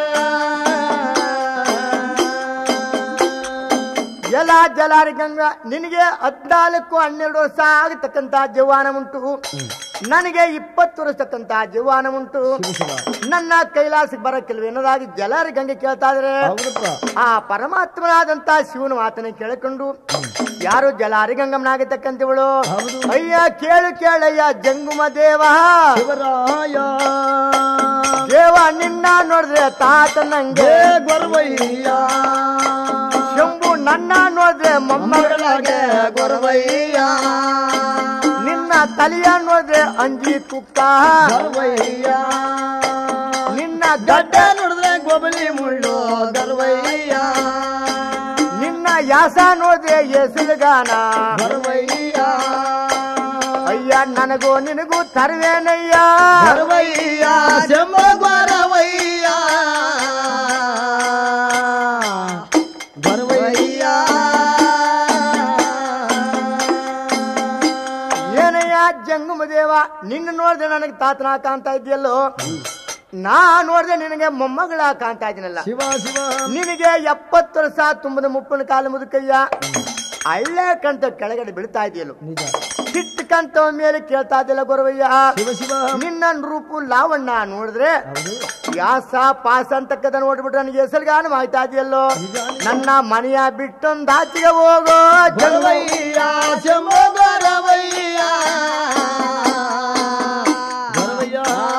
ಎಲ್ಲ ಜಲಾರಿ ಗಂಗಾ ನಿನಗೆ ಹದ್ನಾಲ್ಕು ಹನ್ನೆರಡು ವರ್ಷ ಆಗತಕ್ಕಂತ ಜೀವಾನ ಉಂಟು ನನಗೆ ಇಪ್ಪತ್ತು ವರ್ಷ ತಕ್ಕಂತ ಜೀವಾನ ಉಂಟು ನನ್ನ ಕೈಲಾಸಕ್ಕೆ ಬರಕ್ಕಿಲ್ವ ಎನ್ನದಾಗಿ ಜಲಾರಿ ಗಂಗೆ ಕೇಳ್ತಾ ಇದ್ರೆ ಹೌದಪ್ಪ ಆ ಪರಮಾತ್ಮನಾದಂತ ಶಿವನ ಮಾತನ್ನ ಕೇಳಿಕೊಂಡು ಯಾರು ಜಲಾರಿ ಗಂಗಮ್ಮನಾಗತಕ್ಕಂತಿವಳು ಹೌದು. ಅಯ್ಯ ಕೇಳು ಕೇಳಯ್ಯ ಜಂಗುಮ ದೇವ ಶಿವರಾಯ ದೇವ ನಿನ್ನ ನೋಡಿದ್ರೆ ತಾತ ನಂಗೆ ಹೇ ಗೊರವಯ್ಯ ಶಂಭು ನನ್ನ ನೋಡಿದ್ರೆ ಮೊಮ್ಮಗಳಾಗೆ ಮಗಳಾಗೆ ಗೊರವಯ್ಯ ನಿನ್ನ ತಲೆಯ ನೋಡಿದ್ರೆ ಅಂಜಿ ಕುಕ್ಕ ಗೊರವಯ್ಯ ನಿನ್ನ ಗಡ್ಡ ಗಡ್ಡ ನೋಡಿದ್ರೆ ಗೊಬಲಿ ಮುಳ್ಳು ಗರ್ವಯ್ಯ ನಿನ್ನ ಯಾಸ ನೋಡಿದ್ರೆ ಎಸಲುಗಾನ ಗರ್ವಯ್ಯ ಅಯ್ಯ ನನಗೂ ನಿನಗೂ ತರುವೇನಯ್ಯ ಗರ್ವಯ್ಯ ಜಂಬ ಗೊರವಯ್ಯ ಗರ್ವಯ್ಯ ಏನಯ್ಯ ಜಂಗುಮ ದೇವ ನಿನ್ನ ನೋಡಿದ್ರೆ ನನಗೆ ತಾತನ ಕಾಣ್ತಾ ಇದೆಯಲ್ಲೋ ನಾ ನೋಡಿದ್ರೆ ನಿನಗೆ ಮೊಮ್ಮಗಳ ಕಾಣ್ತಾ ಇದ್ದೀನಲ್ಲ ಶಿವ ಶಿವ ನಿನಗೆ ಎಪ್ಪತ್ತು ವರ್ಷ ತುಂಬದ ಮುಪ್ಪನ ಕಾಲ ಮುದುಕಯ್ಯ ಹಳ್ಳೆ ಕಂತ ಕೆಳಗಡೆ ಬೀಳ್ತಾ ಇದೆಯಲ್ಲ ನಿಜ ಸಿಟ್ಟು ಕಂತ ಮೇಲೆ ಕೇಳ್ತಾ ಇದೆಯಲ್ಲ ಗೊರವಯ್ಯ ಶಿವ ಶಿವ ನಿನ್ನ ರೂಪು ಲಾವಣ್ಣ ನೋಡಿದ್ರೆ ಹೌದು ಯಾಸ ಪಾಸ ಅಂತಕ್ಕದ ನೋಡ್ಬಿಟ್ರೆ ನನಗೆ ಹೆಸರುಗಾನ ಆಗ್ತಾ ಇದೆಯಲ್ಲೋ ನನ್ನ ಮನೆಯ ಬಿಟ್ಟೊಂದು ಆಚೆಗೆ ಹೋಗೋ ಜಂಗು ಗರ್ವಯ್ಯ ಜಂಬ ಗೊರವಯ್ಯ ಗರ್ವಯ್ಯ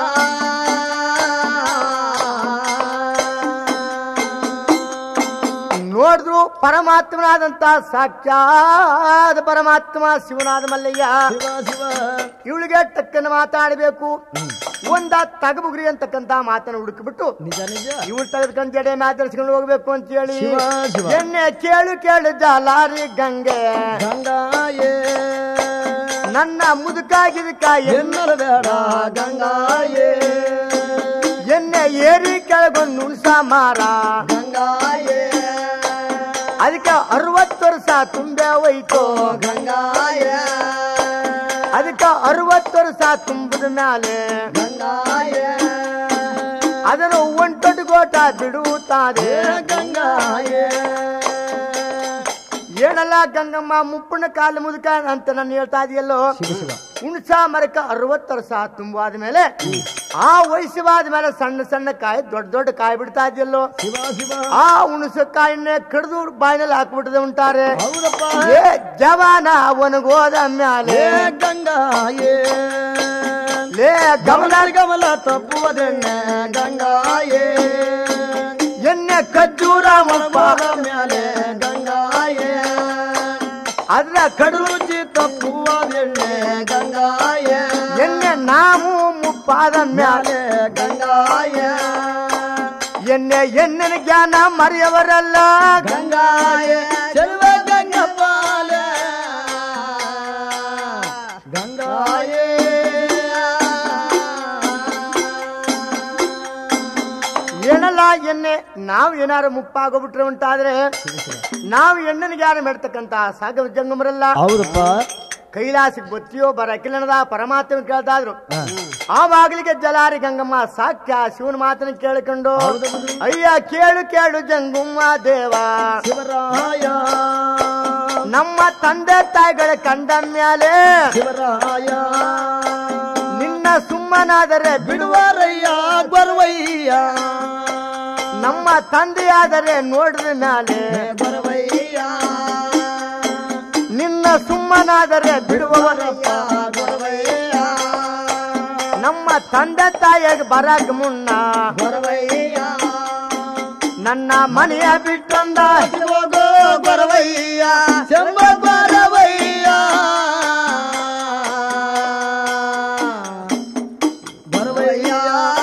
ನೋಡಿದ್ರು ಪರಮಾತ್ಮನಾದಂತ ಸಾಕ್ಷಾತ್ ಪರಮಾತ್ಮ ಶಿವನಾದ ಮಲ್ಲಯ್ಯ ಶಿವ ಶಿವ ಇವಳಿಗೆ ಟಕ್ಕನ ಮಾತಾಡಬೇಕು ಒಂದ ತಗಬುಗ್ರಿ ಅಂತಕ್ಕಂತ ಮಾತನ್ನ ಹುಡುಕ್ಬಿಟ್ಟು ನಿಜ ನಿಜ ಇವಳು ತೆಗೆದ್ಕೊಂಡ್ ಜಡೆ ಮಾತಾಡ್ಸ್ಕೊಂಡು ಹೋಗ್ಬೇಕು ಅಂತ ಹೇಳಿ ಶಿವ, ಶಿವ. ಎಣ್ಣೆ ಕೇಳು ಕೇಳು ಜಾಲಾರಿ ಗಂಗೆ ಗಂಗಾಯೇ ನನ್ನ ಮುದುಕಾಗಿದಕ್ಕ ಎಣ್ಣೆ ಎನ್ನಲು ಬೇಡ ಗಂಗಾಯೇ ಎಣ್ಣೆ ಏರಿ ಕೆಳಗೊಂದು ನುಣಸ ಮಾರ ಗಂಗಾಯೇ ಅದಕ್ಕೆ ಅರವತ್ತು ವರ್ಷ ತುಂಬೆ ಹೋಯ್ತು ಗಂಗಾಯೇ ಅದಕ್ಕೆ ಅರವತ್ತು ವರ್ಷ ತುಂಬದ ಮ್ಯಾಲೆ ಗಂಗಾಯೇ ಅದನ್ನು ಒಂಟೊಟ್ಟು ಗೋಟ ಬಿಡುತ್ತಾರೆ ಗಂಗಾಯೇ ಏನಲ್ಲ ಗಂಗಮ್ಮ ಮುಪ್ಪನ ಕಾಲ ಮುದುಕ ಅಂತ ನಾನು ಹೇಳ್ತಾ ಇದೆಯಲ್ಲೋ ಶಿವ ಶಿವ ಹುಣಸ ಮರಕ ಅರವತ್ತು ವರ್ಷ ತುಂಬಾದ ಮೇಲೆ ಆ ವಯಸ್ಸಾದ ಮೇಲೆ ಸಣ್ಣ ಸಣ್ಣ ಕಾಯಿ ದೊಡ್ಡ ದೊಡ್ಡ ಕಾಯಿ ಬಿಡ್ತಾ ಇದೆಯಲ್ಲೋ ಶಿವ ಶಿವ ಆ ಹುಣಸ ಕಾಯಿನೇ ಕಡ್ದು ಬಾಯಿನಲ್ಲಿ ಹಾಕ್ಬಿಟ್ಟದೆ ಉಂಟಾರೆ ಹೌದಪ್ಪ ಏ ಜವಾನ ಅವನಿಗೋದ ಮ್ಯಾಲೆ ಏ ಗಂಗಾಯೇ ಲೇ ಗಮನ ಗಮನ ಗಮನ ತಪ್ಪುವುದೆಣ್ಣೆ ಗಂಗಾಯೇ ಎಣ್ಣೆ ಖರ್ಜೂರ ಮಪ್ಪ ಮನಪಾದ ಮ್ಯಾಲೆ ಗಂಗಾಯೇ ಅದ್ರ ಕಡು ರುಚಿ ತಪ್ಪುವುದೆಣ್ಣೆ ಗಂಗಾಯೇ ಎಣ್ಣೆ ನಾವು ಮುಪ್ಪಾದ ಮ್ಯಾಲೆ ಮ್ಯಾಲೆ ಗಂಗಾಯೇ ಎಣ್ಣೆ ಎಣ್ಣಿನ ಜ್ಞಾನ ಮರೆಯವರಲ್ಲ ಗಂಗಾಯೇ ಚೆಲುವ ಗಂಗಪಾಲ ಗಂಗಾಯೇ ಏನಲ್ಲ ಎಣ್ಣೆ ನಾವು ಏನಾರು ಮುಪ್ಪಾಗೋಗ್ಬಿಟ್ರೆ ಉಂಟಾದ್ರೆ ನಾವು ಎಣ್ಣನಿಗೆ ಯಾರು ಮಾಡ್ತಕ್ಕಂತ ಸಾಗ ಜಂಗಮರಲ್ಲ ಹೌದಪ್ಪ ಕೈಲಾಸಕ್ಕೆ ಬತ್ತಿಯೋ ಬರಕಿಲ್ಲನದ ಪರಮಾತ್ಮ ಕೇಳ್ತಾದ್ರು ಆವಾಗ್ಲಿಗೆ ಜಲಾರಿ ಗಂಗಮ್ಮ ಸಾಕ್ಯ ಶಿವನ ಮಾತನ್ನ ಕೇಳಿಕೊಂಡು ಅಯ್ಯ ಕೇಳು ಕೇಳು ಜಂಗಮ್ಮ ದೇವ ಶಿವರಾಯ ನಮ್ಮ ತಂದೆ ತಾಯಿಗಳ ಕಂಡ ಮ್ಯಾಲೆ ಶಿವರಾಯ ನಿನ್ನ ಸುಮ್ಮನಾದರೆ ಬಿಡುವ ಬಿಡುವರಯ್ಯ ಗೊರವಯ್ಯ ನಮ್ಮ ತಂದೆಯಾದರೆ ನೋಡಿದ ಮ್ಯಾಲೆ ಗೊರವಯ್ಯ ನಿನ್ನ ಸುಮ್ಮನಾದರೆ ಬಿಡುವವರಪ್ಪ ಗೊರವಯ್ಯ ನಮ್ಮ ತಂದೆ ತಾಯಿಗೆ ಬರಕ್ ಮುನ್ನ ಗೊರವಯ್ಯ ನನ್ನ ಮನೆಯ ಬಿಟ್ಟೊಂದ ಹೋಗೋ ಗೊರವಯ್ಯ ಶಂಭ ಗೊರವಯ್ಯ ಗೊರವಯ್ಯ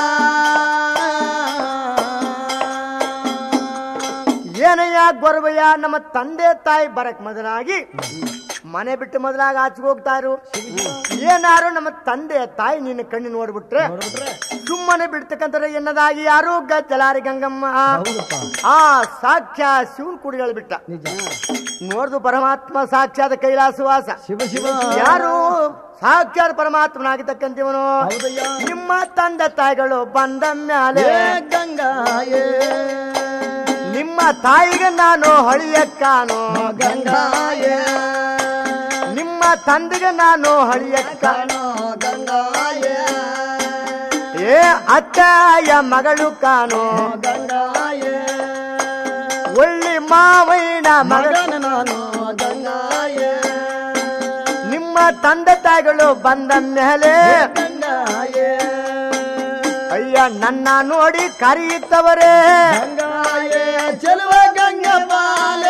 ಏನಯ್ಯ ಗೊರವಯ್ಯ ನಮ್ಮ ತಂದೆ ತಾಯಿ ಬರಕ್ ಮೊದಲಾಗಿ ಮನೆ ಬಿಟ್ಟು ಮೊದಲಾಗಿ ಆಚೆಗೆ ಹೋಗ್ತಾರು ಏನಾರು ನಮ್ಮ ತಂದೆ ತಾಯಿ ನಿನ್ನ ಕಣ್ಣು ನೋಡ್ಬಿಟ್ರೆ ನೋಡ್ಬಿಟ್ರೆ ಸುಮ್ಮನೆ ಬಿಡ್ತಕ್ಕಂಥ ಎನ್ನದಾಗಿ ಯಾರು ಗಜ್ಜಲಾರಿ ಗಂಗಮ್ಮ ಹೌದಪ್ಪ ಆ ಸಾಕ್ಷ್ಯ ಶಿವನ್ ಕುಡಿಗಳು ಬಿಟ್ಟ ನಿಜ ನೋಡ್ದು ಪರಮಾತ್ಮ ಸಾಕ್ಷಾತ್ ಕೈಲಾಸವಾಸ ಶಿವ ಶಿವ ಯಾರು ಸಾಕ್ಷಾತ್ ಪರಮಾತ್ಮನಾಗಿರ್ತಕ್ಕಂಥವನು ಹೌದಯ್ಯ ನಿಮ್ಮ ತಂದೆ ತಾಯಿಗಳು ಬಂದ ಮ್ಯಾಲೆ ಏ ಗಂಗಾಯೇ ನಿಮ್ಮ ತಾಯಿಗೆ ನಾನು ಹೊಳಿಯಕ್ಕಾನು ಗಂಗಾಯೇ ನಿಮ್ಮ ತಂದೆಗೆ ನಾನು ಹೊಳಿಯಕ್ಕ ಕಾಣೋ ಗಂಗಾಯೇ ಏ ಅತ್ತಾಯ ಮಗಳು ಕಾನು ಗಂಗಾಯೇ ಒಳ್ಳಿ ಮಾವೈನ ಮಗ ಮಗನ ನಾನು ಗಂಗಾಯೇ ನಿಮ್ಮ ತಂದೆ ತಾಯಿಗಳು ಬಂದ ಮೇಲೆ ಗಂಗಾಯೇ ಅಯ್ಯ ನನ್ನ ನೋಡಿ ಕರೆಯುತ್ತವರೇ ಗಂಗಾಯೇ ಚೆಲುವ ಗಂಗಪಾಲ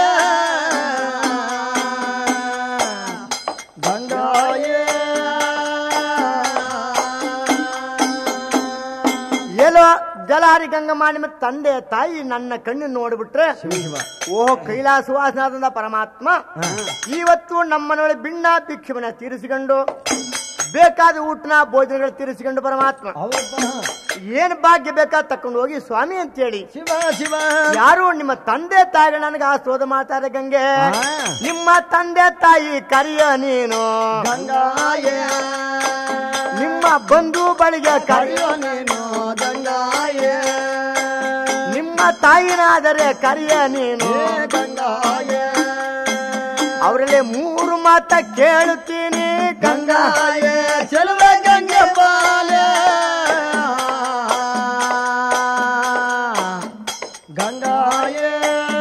ಗಂಗಾಯೇ ಎಲ್ಲೋ ಜಲಾರಿ ಗಂಗಮ್ಮ ನಿಮ್ಮ ತಂದೆ ತಾಯಿ ನನ್ನ ಕಣ್ಣು ನೋಡ್ಬಿಟ್ರೆ ಓ ಕೈಲಾಸವಾಸನಾದಂದ ಪರಮಾತ್ಮ ಇವತ್ತು ನಮ್ಮನೊಳ ಬಿಣ್ಣ ಭಿಕ್ಷುವನ್ನ ತೀರಿಸಿಕೊಂಡು ಬೇಕಾದ ಊಟನ ಭೋಜನಗಳು ತೀರಿಸಿಕೊಂಡು ಪರಮಾತ್ಮ ಹೌದಪ್ಪ ಏನ್ ಭಾಗ್ಯ ಬೇಕಾ ತಕೊಂಡು ಹೋಗಿ ಸ್ವಾಮಿ ಅಂತೇಳಿ ಶಿವ ಶಿವ ಯಾರು ನಿಮ್ಮ ತಂದೆ ತಾಯಿಗಳು ನನಗೆ ಆಶೀರ್ವಾದ ಮಾಡ್ತಾರೆ ಗಂಗೆ ಹಾ. ನಿಮ್ಮ ತಂದೆ ತಾಯಿ ಕರಿಯ ನೀನು ಗಂಗಾಯೇ ನಿಮ್ಮ ಬಂಧು ಬಳಿಗೆ ಕರಿಯ ಕರೆಯೋ ನೀನು ಗಂಗಾಯೇ ನಿಮ್ಮ ತಾಯಿನಾದರೆ ಕರಿಯ ನೀನು ಏ ಗಂಗಾಯೇ ಅವರಲ್ಲಿ ಮೂರು ಮಾತ ಕೇಳುತ್ತೀನಿ ಗಂಗಾ ಗಂಗಾಯೇ ಚೆಲುವ ಗಂಗಪಾಲ ಗಂಗಾಯೇ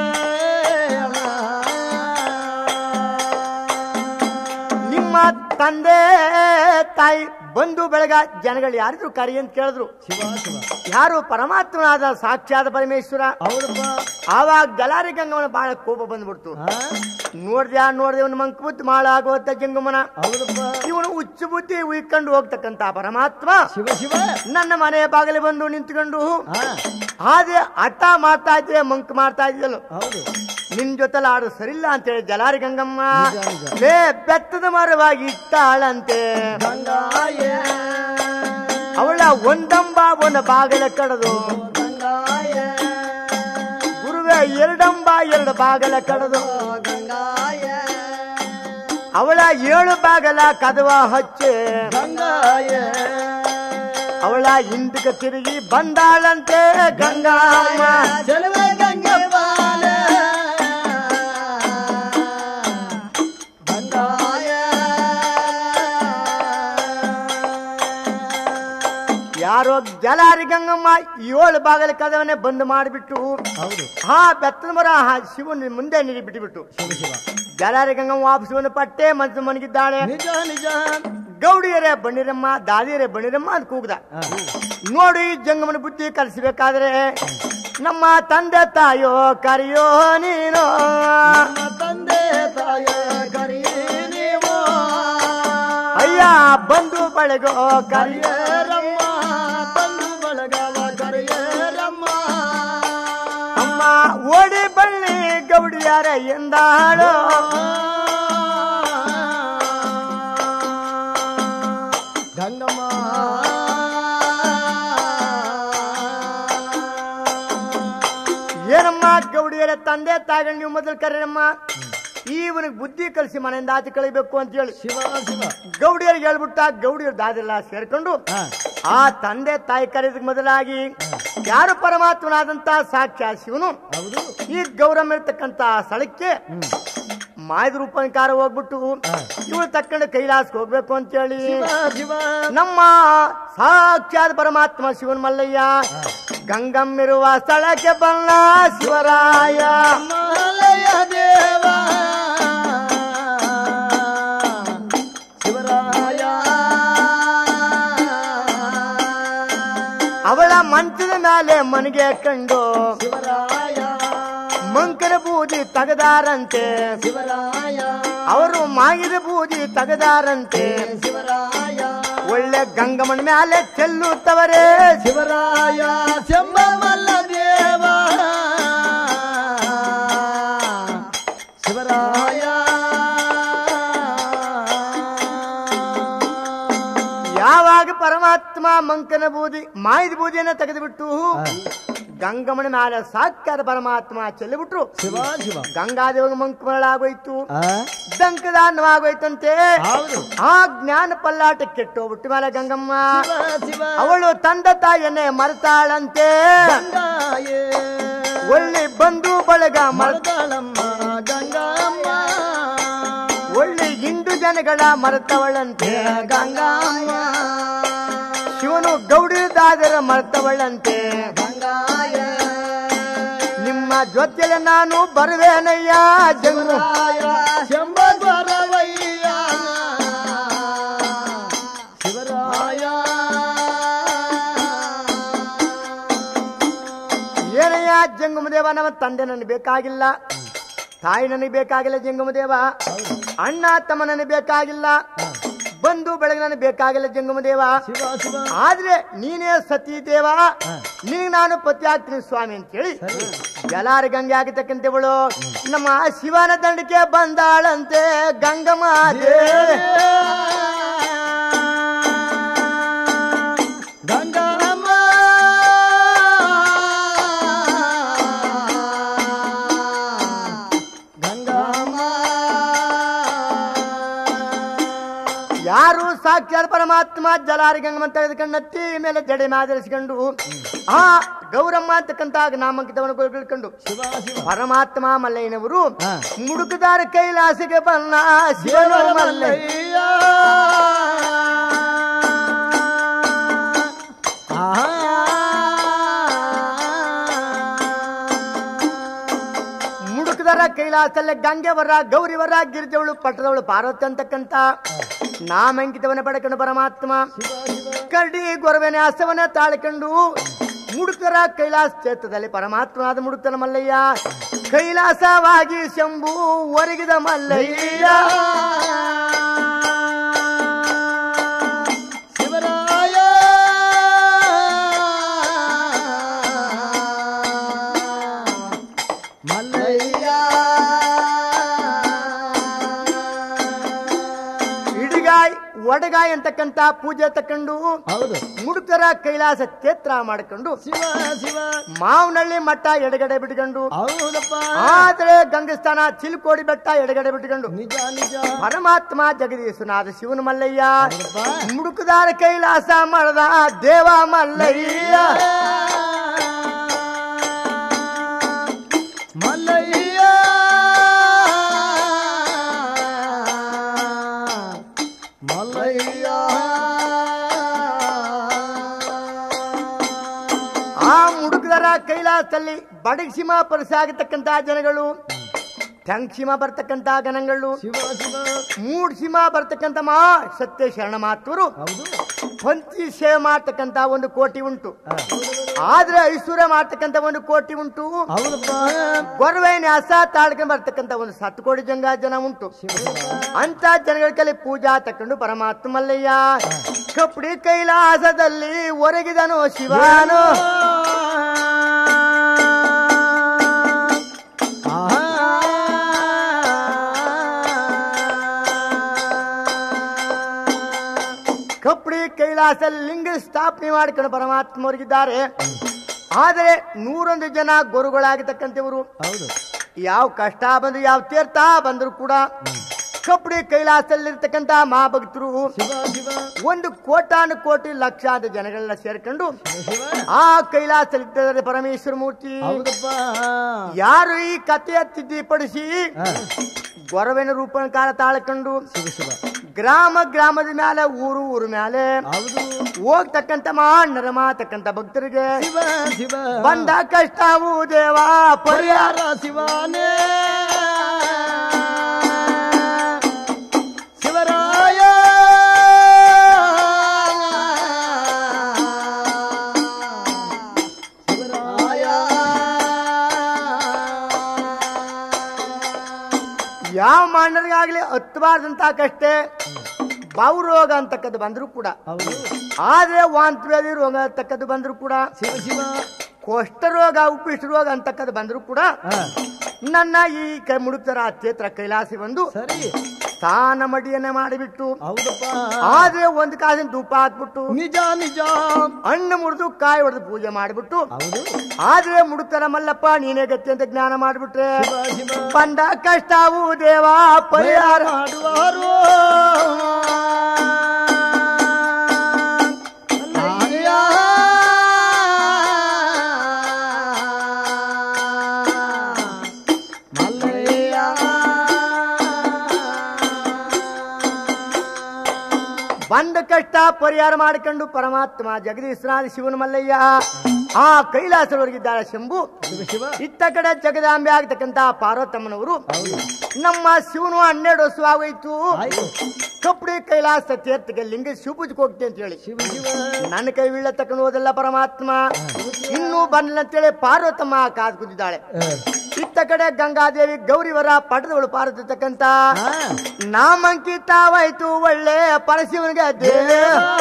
ನಿಮ್ಮ ತಂದೆ ತಾಯಿ ಬಂಧು ಬೆಳಗ ಜನಗಳು ಯಾರಿದ್ರು ಕರಿ ಅಂತ ಕೇಳಿದ್ರು ಶಿವ ಶಿವ ಯಾರು ಪರಮಾತ್ಮನಾದ ಸಾಕ್ಷಾತ್ ಪರಮೇಶ್ವರ ಹೌದಪ್ಪ ಆವಾಗ ಜಲಾರಿ ಗಂಗಮ್ಮನ ಬಹಳ ಕೋಪ ಬಂದ್ಬಿಡ್ತು ಹಾ? ನೋಡ್ದ್ಯಾ ನೋಡ್ದೆ ಇವನು ಮಂಕ್ ಬುದ್ಧಿ ಮಾಳಾಗುವಂತ ಜಂಗಮನ ಹೌದಪ್ಪ ಇವನು ಹುಚ್ಚು ಬುದ್ಧಿ ಉಯ್ಕೊಂಡು ಹೋಗ್ತಕ್ಕಂತ ಪರಮಾತ್ಮ ಶಿವ ಶಿವ ನನ್ನ ಮನೆಯ ಬಾಗಿಲು ಬಂದು ನಿಂತ್ಕೊಂಡು ಹಾ ಹಾಗೆ ಹಠ ಮಾಡ್ತಾ ಇದ್ದೆ ಮಂಕ್ ಮಾಡ್ತಾ ಇದ್ದಲ್ಲ ಹೌದು ನಿನ್ ಜೊತೆಲ ಆಡು ಸರಿಲ್ಲ ಅಂತೇಳಿ ಜಲಾರಿ ಗಂಗಮ್ಮ ನಿಜ, ನಿಜ. ಲೇ ಬೆತ್ತದ ಮರವಾಗಿ ಇಟ್ಟಾಳಂತೆ ಗಂಗಾಯೇ ಅವಳ ಒಂದಂಬ ಒಂದು ಬಾಗಿಲ ಕಡದು ಗಂಗಾಯೇ ಗುರುವೆ ಎರಡಂಬ ಎರಡು ಬಾಗಲ ಕಡದು ಗಂಗಾಯೇ ಅವಳ ಏಳು ಬಾಗಲ ಕದವ ಹಚ್ಚೆ ಗಂಗಾಯೇ ಅವಳ ಹಿಂದಕ್ಕೆ ತಿರುಗಿ ಬಂದಾಳಂತೆ ಗಂಗಾಮ ಚೆಲುವ ಗಂಗಪಾಲ ಗಂಗಾಯೇ ಯಾರೋ ಜಲಾರಿ ಗಂಗಮ್ಮ ಏಳು ಬಾಗಲ ಕದವನ್ನೇ ಬಂದ್ ಮಾಡಿಬಿಟ್ಟು ಹೌದು ಹಾ ಬೆತ್ತದ ಮರ ಹಾ ಶಿವನ ಮುಂದೆ ನಿಲ್ಲಿ ಬಿಟ್ಟುಬಿಟ್ಟು ಶಿವ ಶಿವ ಜಲಾರಿ ಗಂಗಮ್ಮ ವಾಪಸ್ಸು ಪಟ್ಟೆ ಮನಸ್ಸು ಮನಗಿದ್ದಾಳೆ ನಿಜ ನಿಜ ಗೌಡಿಯರೇ ಬಣ್ಣಿರಮ್ಮ ದಾದಿಯರೇ ಬಣ್ಣಿರಮ್ಮ ಅಂತ ಕೂಗ್ದ ಹಾ. ನೋಡಿ ಜಂಗಮನ ಬುದ್ಧಿ ಕಲಿಸಬೇಕಾದ್ರೆ ನಮ್ಮ ತಂದೆ ತಾಯೋ ಕರೆಯೋ ನೀನು ನಮ್ಮ ತಂದೆ ತಾಯ ಕರಿ ನೀವು ಅಯ್ಯ ಬಂಧು ಬಳಗೋ ಕರೆಯ ಕರಿಯರಮ್ಮ ತಂದು ಬಳಗವ ಕರಿಯರಮ್ಮ ಅಮ್ಮ ಓಡಿ ಬಳ್ಳಿ ಗೌಡಿಯಾರ ಎಂದಾಳು ಗಂಗಮ್ಮ ಬೇರೆ ತಂದೆ ತಾಯಿಗಳು ನೀವು ಮೊದಲು ಕರೀರಮ್ಮ ಇವನಿಗೆ ಬುದ್ಧಿ ಕಲಿಸಿ ಮನೆಯಿಂದ ಆಚೆ ಕಳಿಬೇಕು ಅಂತ ಹೇಳಿ ಶಿವ ಶಿವ ಗೌಡಿಯರಿಗೆ ಹೇಳ್ಬಿಟ್ಟ ಗೌಡಿಯರು ದಾದೆಲ್ಲ ಸೇರ್ಕೊಂಡು ಹಾ. ಆ ತಂದೆ ತಾಯಿ ಕರೆಯೋದಕ್ಕೆ ಮೊದಲಾಗಿ ಯಾರು ಪರಮಾತ್ಮನಾದಂತ ಸಾಕ್ಷಾ ಶಿವನು ಹೌದು ಈ ಗೌರಮ್ಮ ಇರ್ತಕ್ಕಂತ ಸ್ಥಳಕ್ಕೆ ಮಾಯದ ರೂಪಂಕಾರ ಹೋಗ್ಬಿಟ್ಟು ಇವಳು ತಕ್ಕಂಡು ಕೈಲಾಸಕ್ಕೆ ಹೋಗ್ಬೇಕು ಅಂತ ಹೇಳಿ ಶಿವ ಶಿವ ನಮ್ಮ ಸಾಕ್ಷಾತ್ ಪರಮಾತ್ಮ ಶಿವನ್ ಮಲ್ಲಯ್ಯ ಗಂಗಮ್ಮಿರುವ ಸ್ಥಳಕ್ಕೆ ಬಂದ ಶಿವರಾಯ ಮಾಲಯ ದೇವ ಶಿವರಾಯ ಅವಳ ಮಂಚದ ಮೇಲೆ ಮನೆಗೆ ಕಂಡು ಶಿವರಾಯ ಮಂಕನ ಬೂದಿ ತಗದಾರಂತೆ ಶಿವರಾಯ ಅವರು ಮಾಗಿದ ಬೂದಿ ತಗದಾರಂತೆ ಶಿವರಾಯ ಒಳ್ಳೆ ಗಂಗಮ್ಮನ ಮೇಲೆ ಚೆಲ್ಲುತ್ತವರೇ ಶಿವರಾಯ ಶಂಭಮಲ್ಲ ದೇವ ಶಿವರಾಯ ಯಾವಾಗ ಪರಮಾತ್ಮ ಮಂಕನ ಬೂದಿ ಮಾಯಿದ ಬೂದಿಯನ್ನ ತೆಗೆದುಬಿಟ್ಟು ಗಂಗಮ್ಮನ ಮೇಲೆ ಸಾಕ್ಕಾರ ಪರಮಾತ್ಮ ಚೆಲ್ಲಿಬಿಟ್ರು ಶಿವ ಶಿವ ಗಂಗಾದೇವ ಮಂಕಮರಳಾಗೋಯ್ತು ಆ? ದಂಕದಾನವಾಗೋಯ್ತಂತೆ ಹೌದು ಆ ಜ್ಞಾನ ಪಲ್ಲಾಟ ಕೆಟ್ಟೋಗ್ಬಿಟ್ಟು ಮೇಲೆ ಗಂಗಮ್ಮ ಶಿವ ಶಿವ ಅವಳು ತಂದ ತಾಯಿಯನ್ನೇ ಮರೆತಾಳಂತೆ ಗಂಗಾಯೇ ಒಳ್ಳೆ ಬಂಧು ಬಳಗ ಮರ ಮರದಳಮ್ಮ ಗಂಗಮ್ಮ ಒಳ್ಳೆ ಹಿಂದೂ ಜನಗಳ ಮರೆತವಳಂತೆ ಗಂಗಮ್ಮ ಶಿವನು ಗೌಡಿದಾದರ ಮರೆತವಳಂತೆ ಗಂಗಾಯ ನಿಮ್ಮ ಜೊತೆಲೆ ನಾನು ಬರುವೇನಯ್ಯ ಜಂಗು ಶಂಭ ಸ್ವರವಯ್ಯ ಶಿವರಾಯ ಏನಯ್ಯ ಜಂಗಮದೇವ ನಮ್ಮ ತಂದೆ ನನಗೆ ಬೇಕಾಗಿಲ್ಲ ತಾಯಿ ನನಗೆ ಬೇಕಾಗಿಲ್ಲ ಜಂಗಮದೇವ ಅಣ್ಣ ತಮ್ಮ ನನಗೆ ಬೇಕಾಗಿಲ್ಲ ಬಂಧು ಬೆಳಗ್ಗೆ ನನಗೆ ಬೇಕಾಗಿಲ್ಲ ಜಂಗಮದೇವ ಶಿವ ಶಿವ ಆದ್ರೆ ನೀನೇ ಸತಿ ದೇವ ನಿನಗೆ ನಾನು ಪತಿ ಆಗ್ತೀನಿ ಸ್ವಾಮಿ ಅಂತ ಹೇಳಿ ಜಲಾರ ಗಂಗೆ ಆಗತಕ್ಕಂಥವಳು ನಮ್ಮ ಶಿವನ ದಂಡಕ್ಕೆ ಬಂದಾಳಂತೆ ಗಂಗಮ್ಮ ದೇವಿ ಗಂಗಮ್ಮ ಗಂಗಮ್ಮ ಯಾರು ಸಾಕ್ಷಾತ್ ಪರಮಾತ್ಮ ಜಲಾರಿ ಗಂಗಮ್ಮ ತೆಗೆದುಕೊಂಡತ್ತಿ ಮೇಲೆ ಜಡೆ ಮಾದರಿಸಿಕೊಂಡು ಆ ಗೌರಮ್ಮ ಅಂತಕ್ಕಂತ ನಾಮಾಂಕಿತವನ್ನು ತಿಳ್ಕೊಂಡು ಶಿವ ಶಿವ ಪರಮಾತ್ಮ ಮಲ್ಲಯ್ಯನವರು ಹಾ. ಮುಡುಕದಾರ ಕೈಲಾಸಿಗೆ ಬನ್ನ ಶಿವನ ಮಲ್ಲಯ್ಯ ಮಲ್ಲಯ್ಯ ಮುಡುಕದಾರ ಕೈಲಾಸಲ್ಲೇ ಗಂಗೆವರ ಗೌರಿವರ ಗಿರಿಜವಳು ಪಟ್ಟದವಳು ಪಾರ್ವತಿ ಅಂತಕ್ಕಂತ ನಾಮಾಂಕಿತವನ್ನ ಪಡ್ಕೊಂಡು ಪರಮಾತ್ಮ ಕರಡಿ ಗೊರವೆನೆ ಹಸವನ್ನ ತಾಳ್ಕೊಂಡು ಮುಡುಕರ ಕೈಲಾಸ ಕ್ಷೇತ್ರದಲ್ಲಿ ಪರಮಾತ್ಮನಾದ ಮುಡುಕನ ಮಲ್ಲಯ್ಯ ಕೈಲಾಸವಾಗಿ ಶಂಭು ಒರಗಿದ ಮಲ್ಲಯ್ಯ ಶಿವರಾಯ ಮಲ್ಲಯ್ಯ ಇಡಿಗಾಯ್ ಒಡಗಾಯ್ ಅಂತಕ್ಕಂತ ಪೂಜೆ ತಕೊಂಡು ಹೌದು ಮುಡುಕರ ಕೈಲಾಸ ಕ್ಷೇತ್ರ ಮಾಡ್ಕೊಂಡು ಶಿವ ಶಿವ ಮಾವನಹಳ್ಳಿ ಮಠ ಎಡಗಡೆ ಬಿಟ್ಕೊಂಡು ಹೌದಪ್ಪ ಆದ್ರೆ ಗಂಗಸ್ಥಾನ ಚಿಲ್ಕೋಡಿ ಬೆಟ್ಟ ಎಡಗಡೆ ಬಿಟ್ಕೊಂಡು ನಿಜ ನಿಜ ಪರಮಾತ್ಮ ಜಗದೀಶನಾದ ಶಿವನ ಮಲ್ಲಯ್ಯ ಹೌದಪ್ಪ ಮುಡುಕದಾರ ಕೈಲಾಸ ಮಾಡದ ದೇವ ಮಲ್ಲಯ್ಯ ಮಲ್ಲಯ್ಯ ಮಲ್ಲಯ್ಯ ಆ ಮುಡುಕದಾರ ಕೈಲಾಸದಲ್ಲಿ ಬಡಗಿಸಿಮ ಪರಿಸಾಗತಕ್ಕಂತ ಜನಗಳು ಟಂಕ್ಷಿಮ ಬರ್ತಕ್ಕಂತ ಗಣಗಳು ಶಿವ ಶಿವ ಮೂಡ್ಸಿಮ ಬರ್ತಕ್ಕಂತ ಮಾ ಸತ್ಯ ಶರಣ ಮಾತುರು ಹೌದು ಪಂಚಿ ಸೇವೆ ಮಾಡ್ತಕ್ಕಂತ ಒಂದು ಕೋಟಿ ಉಂಟು ಆದ್ರೆ ಐಶ್ವರ್ಯ ಮಾಡ್ತಕ್ಕಂತ ಒಂದು ಕೋಟಿ ಉಂಟು ಹೌದಪ್ಪ ಗೊರವೆ ನ್ಯಾಸ ತಾಳ್ಕೊಂಡು ಬರ್ತಕ್ಕಂತ ಒಂದು ಸತ್ತು ಕೋಟಿ ಜಂಗ ಜನ ಉಂಟು ಅಂತ ಜನಗಳ ಕಲೆ ಪೂಜಾ ತಕೊಂಡು ಪರಮಾತ್ಮ ಮಲ್ಲಯ್ಯ ಕಪ್ಪಡಿ ಕೈಲಾಸದಲ್ಲಿ ಒರಗಿದನು ಶಿವನು ಕಪ್ಪಡಿ ಕೈಲಾಸದಲ್ಲಿ ಲಿಂಗ ಸ್ಥಾಪನೆ ಮಾಡ್ಕೊಂಡು ಪರಮಾತ್ಮ ಹೊರಗಿದ್ದಾರೆ ಆದರೆ ನೂರೊಂದು ಜನ ಗುರುಗಳಾಗಿರ್ತಕ್ಕಂಥವರು ಹೌದು ಯಾವ ಕಷ್ಟ ಬಂದ್ರು ಯಾವ ತೀರ್ಥ ಬಂದ್ರು ಕೂಡ ಕಪ್ಪಡಿ ಕೈಲಾಸದಲ್ಲಿರ್ತಕ್ಕಂಥ ಮಹಾಭಕ್ತರು ಶಿವ ಶಿವ ಒಂದು ಕೋಟಾನು ಕೋಟಿ ಲಕ್ಷಾಂತರ ಜನಗಳನ್ನ ಸೇರ್ಕೊಂಡು ಶಿವ ಆ ಕೈಲಾಸದಲ್ಲಿದ್ದಾರೆ ಪರಮೇಶ್ವರ ಮೂರ್ತಿ ಹೌದಪ್ಪ ಯಾರು ಈ ಕಥೆಯ ತಿದ್ದಿಪಡಿಸಿ ಹಾ. ಗೊರವಿನ ರೂಪನ ಕಾಲ ತಾಳ್ಕೊಂಡು ಶಿವ ಶಿವ ಗ್ರಾಮ ಗ್ರಾಮದ ಮ್ಯಾಲೆ ಊರು ಊರು ಮ್ಯಾಲೆ ಹೌದು ಹೋಗ್ತಕ್ಕಂತ ಮಾನರ ಮಾತಕ್ಕಂತ ಭಕ್ತರಿಗೆ ಶಿವ ಶಿವ ಬಂದ ಕಷ್ಟವು ದೇವ ಪರಿಹಾರ ಪರಿಹಾರ ಶಿವನೇ ಶಿವರಾಯ ಶಿವರಾಯ ಯಾವ ಮಾನರಿಗಾಗ್ಲಿ ಹತ್ತಬಾರ್ದಂತ ಕಷ್ಟ ಬಾವು ರೋಗ ಅಂತಕ್ಕದ್ದು ಬಂದ್ರು ಕೂಡ ಹೌದು ಆದ್ರೆ ವಾಂತವ್ಯಾಧಿ ರೋಗ ಅಂತಕ್ಕದ್ದು ಬಂದ್ರು ಕೂಡ ಶಿವ ಶಿವ ಕೋಷ್ಠ ರೋಗ ಉಪ್ಪಿಷ್ಟ ರೋಗ ಅಂತಕ್ಕದ್ದು ಬಂದ್ರು ಕೂಡ ಹಾ, ನನ್ನ ಈ ಕೈ ಮುಡುಕ್ತರ ಕ್ಷೇತ್ರ ಕೈಲಾಸಿ ಬಂದು ಸರಿ ಸ್ನಾನ ಮಡಿಯನ್ನ ಮಾಡಿಬಿಟ್ಟು ಹೌದಪ್ಪ ಆದ್ರೆ ಒಂದು ಕಾಸಿನ ಧೂಪ ಹಾಕ್ಬಿಟ್ಟು ನಿಜ ನಿಜ ಹಣ್ಣು ಮುರಿದು ಕಾಯಿ ಹೊಡೆದು ಪೂಜೆ ಮಾಡಿಬಿಟ್ಟು ಹೌದು ಆದ್ರೆ ಮುಡುಕ್ತರ ಮಲ್ಲಪ್ಪ ನೀನೇ ಗತಿ ಅಂತ ಜ್ಞಾನ ಮಾಡ್ಬಿಟ್ರೆ ಶಿವ ಶಿವ ಬಂದ ಕಷ್ಟವು ದೇವ ಪರಿಹಾರ ಮಾಡುವಾರು ಅಯ್ಯ. ಮಲ್ಲಯ್ಯ. ಬಂದ ಕಷ್ಟ ಪರಿಹಾರ ಮಾಡಿಕೊಂಡು ಪರಮಾತ್ಮ ಜಗದೀಶ್ವರಾದ ಶಿವನ ಮಲ್ಲಯ್ಯ ಆ ಕೈಲಾಸವರೆಗಿದ್ದಾರೆ ಶಂಭು ಶಿವ ಶಿವ ಇತ್ತ ಕಡೆ ಜಗದಾಂಬೆ ಆಗ್ತಕ್ಕಂತ ಪಾರ್ವತಮ್ಮನವರು ನಮ್ಮ ಶಿವನು ಹನ್ನೆರಡು ವರ್ಷ ಆಗೋಯ್ತು ಆಯ್ತು ಕಪ್ಪಡಿ ಕೈಲಾಸ ತೀರ್ಥಕ್ಕೆ ಲಿಂಗ ಶಿವಪೂಜೆಗೆ ಹೋಗ್ತೀನಿ ಅಂತ ಹೇಳಿ ಶಿವ ಶಿವ ನನ್ನ ಕೈ ಬೀಳ ತಕೊಂಡು ಹೋದಲ್ಲ ಪರಮಾತ್ಮ ಇನ್ನೂ ಬಂದಿಲ್ಲ ಅಂತೇಳಿ ಪಾರ್ವತಮ್ಮ ಕಾದು ಕೂತಿದ್ದಾಳೆ ಇತ್ತ ಕಡೆ ಗಂಗಾದೇವಿ ಗೌರಿವರ ಪಟದವಳು ಪಾರತಕ್ಕಂತ ಹಾ. ನಾಮಂಕಿತವಾಯ್ತು ಒಳ್ಳೆ ಪರಶಿವನಿಗೆ ದೇವ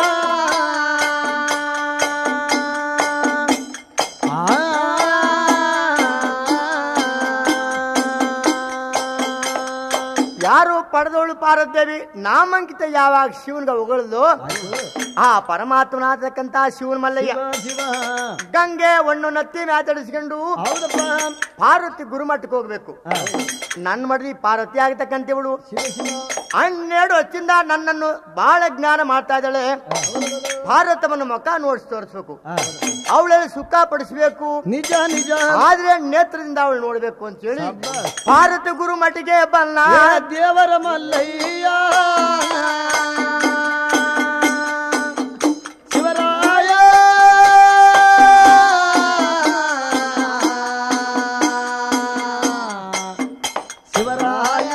ಯಾರು ಪಡೆದವಳು ಪಾರದೇವಿ ನಾಮಾಂಕಿತ ಯಾವಾಗ ಶಿವನ್ಗ ಹೊಗಳದು ಆ ಪರಮಾತ್ಮನಾದಕ್ಕಂತ ಶಿವನ ಮಲ್ಲಯ್ಯ ಶಿವ ಗಂಗೆ ಒಣ್ಣು ನತ್ತಿ ಮಾತಾಡಿಸ್ಕೊಂಡು ಹೌದಪ್ಪ ಪಾರ್ವತಿ ಗುರುಮಠಕ್ಕೆ ಹೋಗ್ಬೇಕು ಹಾ. ನನ್ನ ಮಡದಿ ಪಾರ್ವತಿ ಆಗತಕ್ಕಂತಿವಳು ಶಿವ ಶಿವ ಹನ್ನೆರಡು ವರ್ಷದಿಂದ ನನ್ನನ್ನು ಬಹಳ ಜ್ಞಾನ ಮಾಡ್ತಾ ಇದ್ದಾಳೆ ಭಾರತವನ್ನು ಮುಖ ನೋಡ್ಸಿ ತೋರಿಸ್ಬೇಕು ಹಾ. ಅವಳಲ್ಲಿ ಸುಖ ಪಡಿಸ್ಬೇಕು ನಿಜ ನಿಜ ಆದ್ರೆ ನೇತ್ರದಿಂದ ಅವಳು ನೋಡ್ಬೇಕು ಅಂತ ಹೇಳಿ ಶಬ್ಬಾಸ್. ಭಾರತ ಗುರು ಮಟ್ಟಿಗೆ ಬನ್ನ ಏ ದೇವರ ಮಲ್ಲಯ್ಯ ಶಿವರಾಯ ಶಿವರಾಯ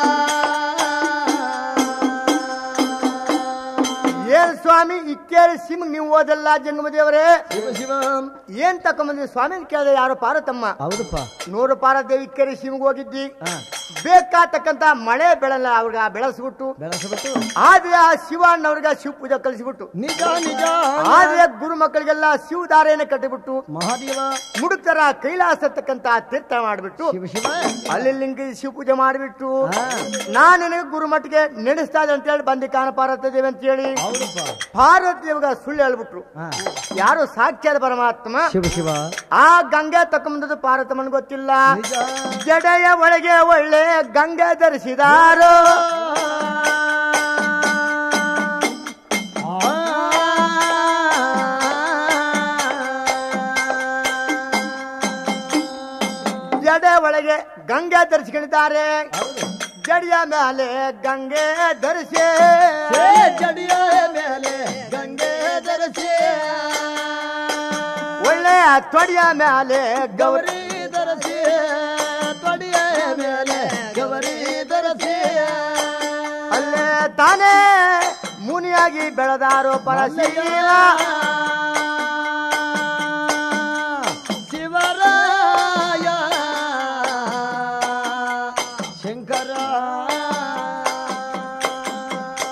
ಏನ್ ಸ್ವಾಮಿ ಇಕ್ಕೇರಿ ಸಿಮ್ಗ್ ನೀವು ಓದಲ್ಲ ಜಂಗಮ ದೇವರೇ ಶಿವ ಶಿವ ಏನ್ ತಕೊಂಬಂದ್ರಿ ಸ್ವಾಮಿ ಅಂತ ಕೇಳಿದೆ ಯಾರು ಪಾರ್ವತಮ್ಮ ಹೌದಪ್ಪ ನೂರು ಪಾರದೇವಿ ಇಕ್ಕೇರಿ ಸಿಮ್ಗ್ ಹೋಗಿದ್ದಿ ಹಾ ಬೇಕಾತಕ್ಕಂತ ಮಳೆ ಬೆಳಲ್ಲ ಅವ್ರಿಗೆ ಬೆಳೆಸ್ಬಿಟ್ಟು ಬೆಳೆಸಬಿಟ್ಟು ಆದ್ರೆ ಆ ಶಿವ ಅನ್ನವ್ರಿಗೆ ಶಿವ ಪೂಜೆ ಕಲಿಸ್ಬಿಟ್ಟು ನಿಜ ನಿಜ ಆದ್ರೆ ಗುರು ಮಕ್ಕಳಿಗೆಲ್ಲ ಶಿವ ದಾರೆಯನ್ನು ಕಟ್ಟಿಬಿಟ್ಟು ಮಹಾದೇವ ಮುಡುಕ್ತರ ಕೈಲಾಸ ತಕ್ಕಂತ ತೀರ್ಥ ಮಾಡಿಬಿಟ್ಟು ಶಿವ ಶಿವ ಅಲ್ಲಿ ಲಿಂಗ ಶಿವ ಪೂಜೆ ಮಾಡಿಬಿಟ್ಟು ಹಾ. ನಾನು ನಿನಗೆ ಗುರುಮಟ್ಟಿಗೆ ನಡೆಸ್ತಾ ಇದೆ ಅಂತ ಹೇಳಿ ಬಂದಿ ಕಾಣ ಪಾರ್ವತಿದೇವಿ ಅಂತ ಹೇಳಿ ಹೌದಪ್ಪ ಪಾರ್ವತಿದೇವಿಗ ಸುಳ್ಳು ಹೇಳ್ಬಿಟ್ರು ಹಾ ಯಾರು ಸಾಕ್ಷಾತ್ ಪರಮಾತ್ಮ ಶಿವ ಶಿವ ಆ ಗಂಗೆ ತಕೊಂಬಂದದ್ದು ಪಾರ್ವತಮ್ಮನ್ ಗೊತ್ತಿಲ್ಲ ನಿಜ ಜಡೆಯ ಒಳಗೆ ಒಳ್ಳೆ ಗಂಗೆ ಧರಿಸಿದಾರೋ ಜಡೆ ಒಳಗೆ ಗಂಗೆ ಧರಿಸಿಕೊಂಡಿದ್ದಾರೆ ಜಡಿಯ ಮೇಲೆ ಗಂಗೆ ಧರಿಸಿ ಜಡಿಯ ಮೇಲೆ ಗಂಗೆ ಧರಿಸಿ ಒಳ್ಳೆ ತೊಡಿಯ ಮೇಲೆ ಗೌರಿ ಗೌರಿ ಧರಿಸಿ ತೊಡಿಯ ಮೇಲೆ ಗೌರಿ ಧರಿಸಿ ಅಲ್ಲೇ ತಾನೇ ಮುನಿಯಾಗಿ ಬೆಳೆದಾರೋ ಪರಶಿವ ಶಿವರಾಯ ಶಂಕರ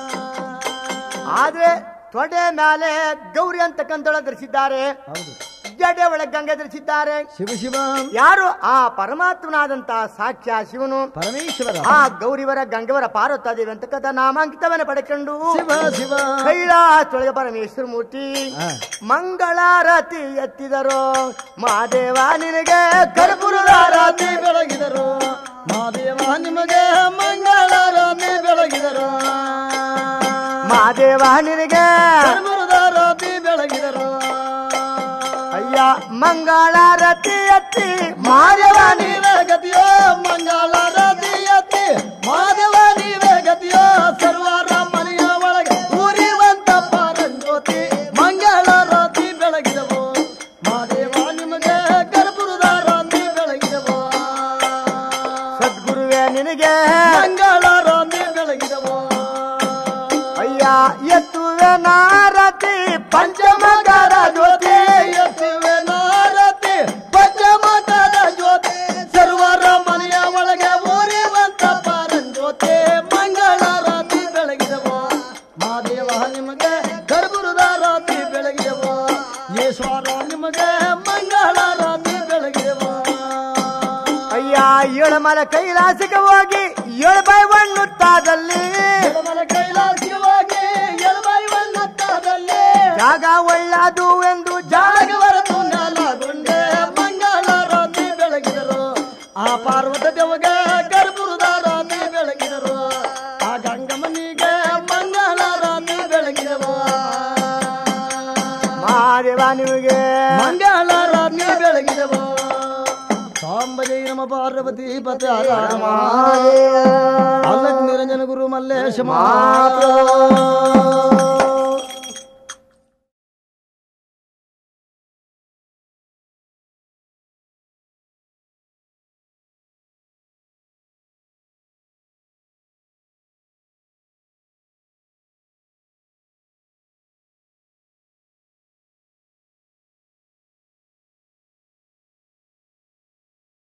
ಆದ್ರೆ ತೊಡೆ ಮೇಲೆ ಗೌರಿ ಅಂತಕ್ಕಂಥಳ ಧರಿಸಿದ್ದಾರೆ ಹೌದು ಜಡೆ ಒಳಗೆ ಗಂಗೆ ಧರಿಸಿದ್ದಾರೆ ಶಿವ ಶಿವ ಯಾರು ಆ ಪರಮಾತ್ಮನಾದಂತಹ ಸಾಕ್ಷ್ಯ ಶಿವನು ಪರಮೇಶ್ವರ ಆ ಗೌರಿವರ ಗಂಗೆವರ ಪಾರ್ವತಾದೇವಿ ಅಂತಕ್ಕಂಥ ನಾಮಾಂಕಿತವನ್ನ ಪಡೆಕೊಂಡು ಶಿವ ಶಿವ ಕೈಲಾಸೊಳಗೆ ಪರಮೇಶ್ವರ ಮೂರ್ತಿ ಆ. ಮಂಗಳಾರತಿ ಎತ್ತಿದರು ಮಾದೇವ ನಿನಗೆ ಕರ್ಪೂರದಾರತಿ ರಾತ್ರಿ ಬೆಳಗಿದರು ಮಾದೇವ ನಿಮಗೆ ಮಂಗಳಾರತಿ ಬೆಳಗಿದರು ಮಾದೇವ ನಿನಗೆ ರಾತ್ರಿ ಬೆಳಗಿದರು ಅಯ್ಯ ಮಂಗಳಾರತಿ ಎತ್ತಿ ಮಾದೇವ ನೀ ನೀವೇ ಗತಿಯೋ ಮಂಗಳಾರತಿ ಎತ್ತಿ ಮಾದೇವ ನೀವೇ ಗತಿಯೋ ಸರ್ವರ ಮನೆಯ ಒಳಗೆ ಉರಿವಂತ ಪಾರಂಜ್ಯೋತಿ ಮಂಗಳಾರತಿ ಬೆಳಗಿದವು ಮಾದೇವ ನಿಮಗೆ ಕರ್ಪೂರದ ರಾತ್ರಿ ಬೆಳಗಿದವು ಸದ್ಗುರುವೇ ನಿನಗೆ ಮಂಗಳಾರತಿ ಬೆಳಗಿದವು ಅಯ್ಯ ಎತ್ತುವೆ ನಾರತಿ ಪಂಚಮಕರ ಜ್ಯೋತಿ ಎತ್ತುವೆ ನಾರತಿ ಪಂಚಮಕರ ಜ್ಯೋತಿ ಸರ್ವರ ಮನೆಯ ಒಳಗೆ ಉರಿವಂತ ಪಾರಂಜ್ಯೋತಿ ಮಂಗಳಾರತಿ ಬೆಳಗಿದವು ಮಾದೇವ ನಿಮಗೆ ಗರ್ಭುರದ ರಾತ್ರಿ ಬೆಳಗಿದವು ಈಶ್ವರ ನಿಮಗೆ ಮಂಗಳಾರತಿ ಬೆಳಗಿದವು ಅಯ್ಯ ಏಳಮಲ ಕೈಲಾಸಕ್ಕೆ ಹೋಗಿ ಏಳು ಬೈ ಒಣ್ಣುತ್ತಾದಲ್ಲಿ ಎಡಮಲ ಕೈಲಾಸವಾಗಿ ಎಳಬೈವನ್ನತ್ತದಲ್ಲಿ ಜಾಗ ಒಳ್ಳದು ಎಂದು ಜಾಗ ಜಾಗವರತು ನಾಲಗುಂಡೆ ಮಂಗಳಾರತಿ ಬೆಳಗಿದರು ಆ ಪಾರ್ವತ ದೇವಗೆ ಗರ್ಭುರದ ರಾತ್ರಿ ಬೆಳಗಿದರು ಆ ಗಂಗಮ್ಮನಿಗೆ ಮಂಗಳಾರತಿ ಬೆಳಗಿದವು ಮಾದೇವ ನಿಮಗೆ ಮಂಗಳಾರತಿ ಬೆಳಗಿದವು ಸಾಂಬಜೈ ನಮ ಪಾರ್ವತಿ ಪತ ಅಲ್ಲಕ್ ನಿರಂಜನ ಗುರು ಮಲ್ಲೇಶ ಮಹಾಪ್ರಭು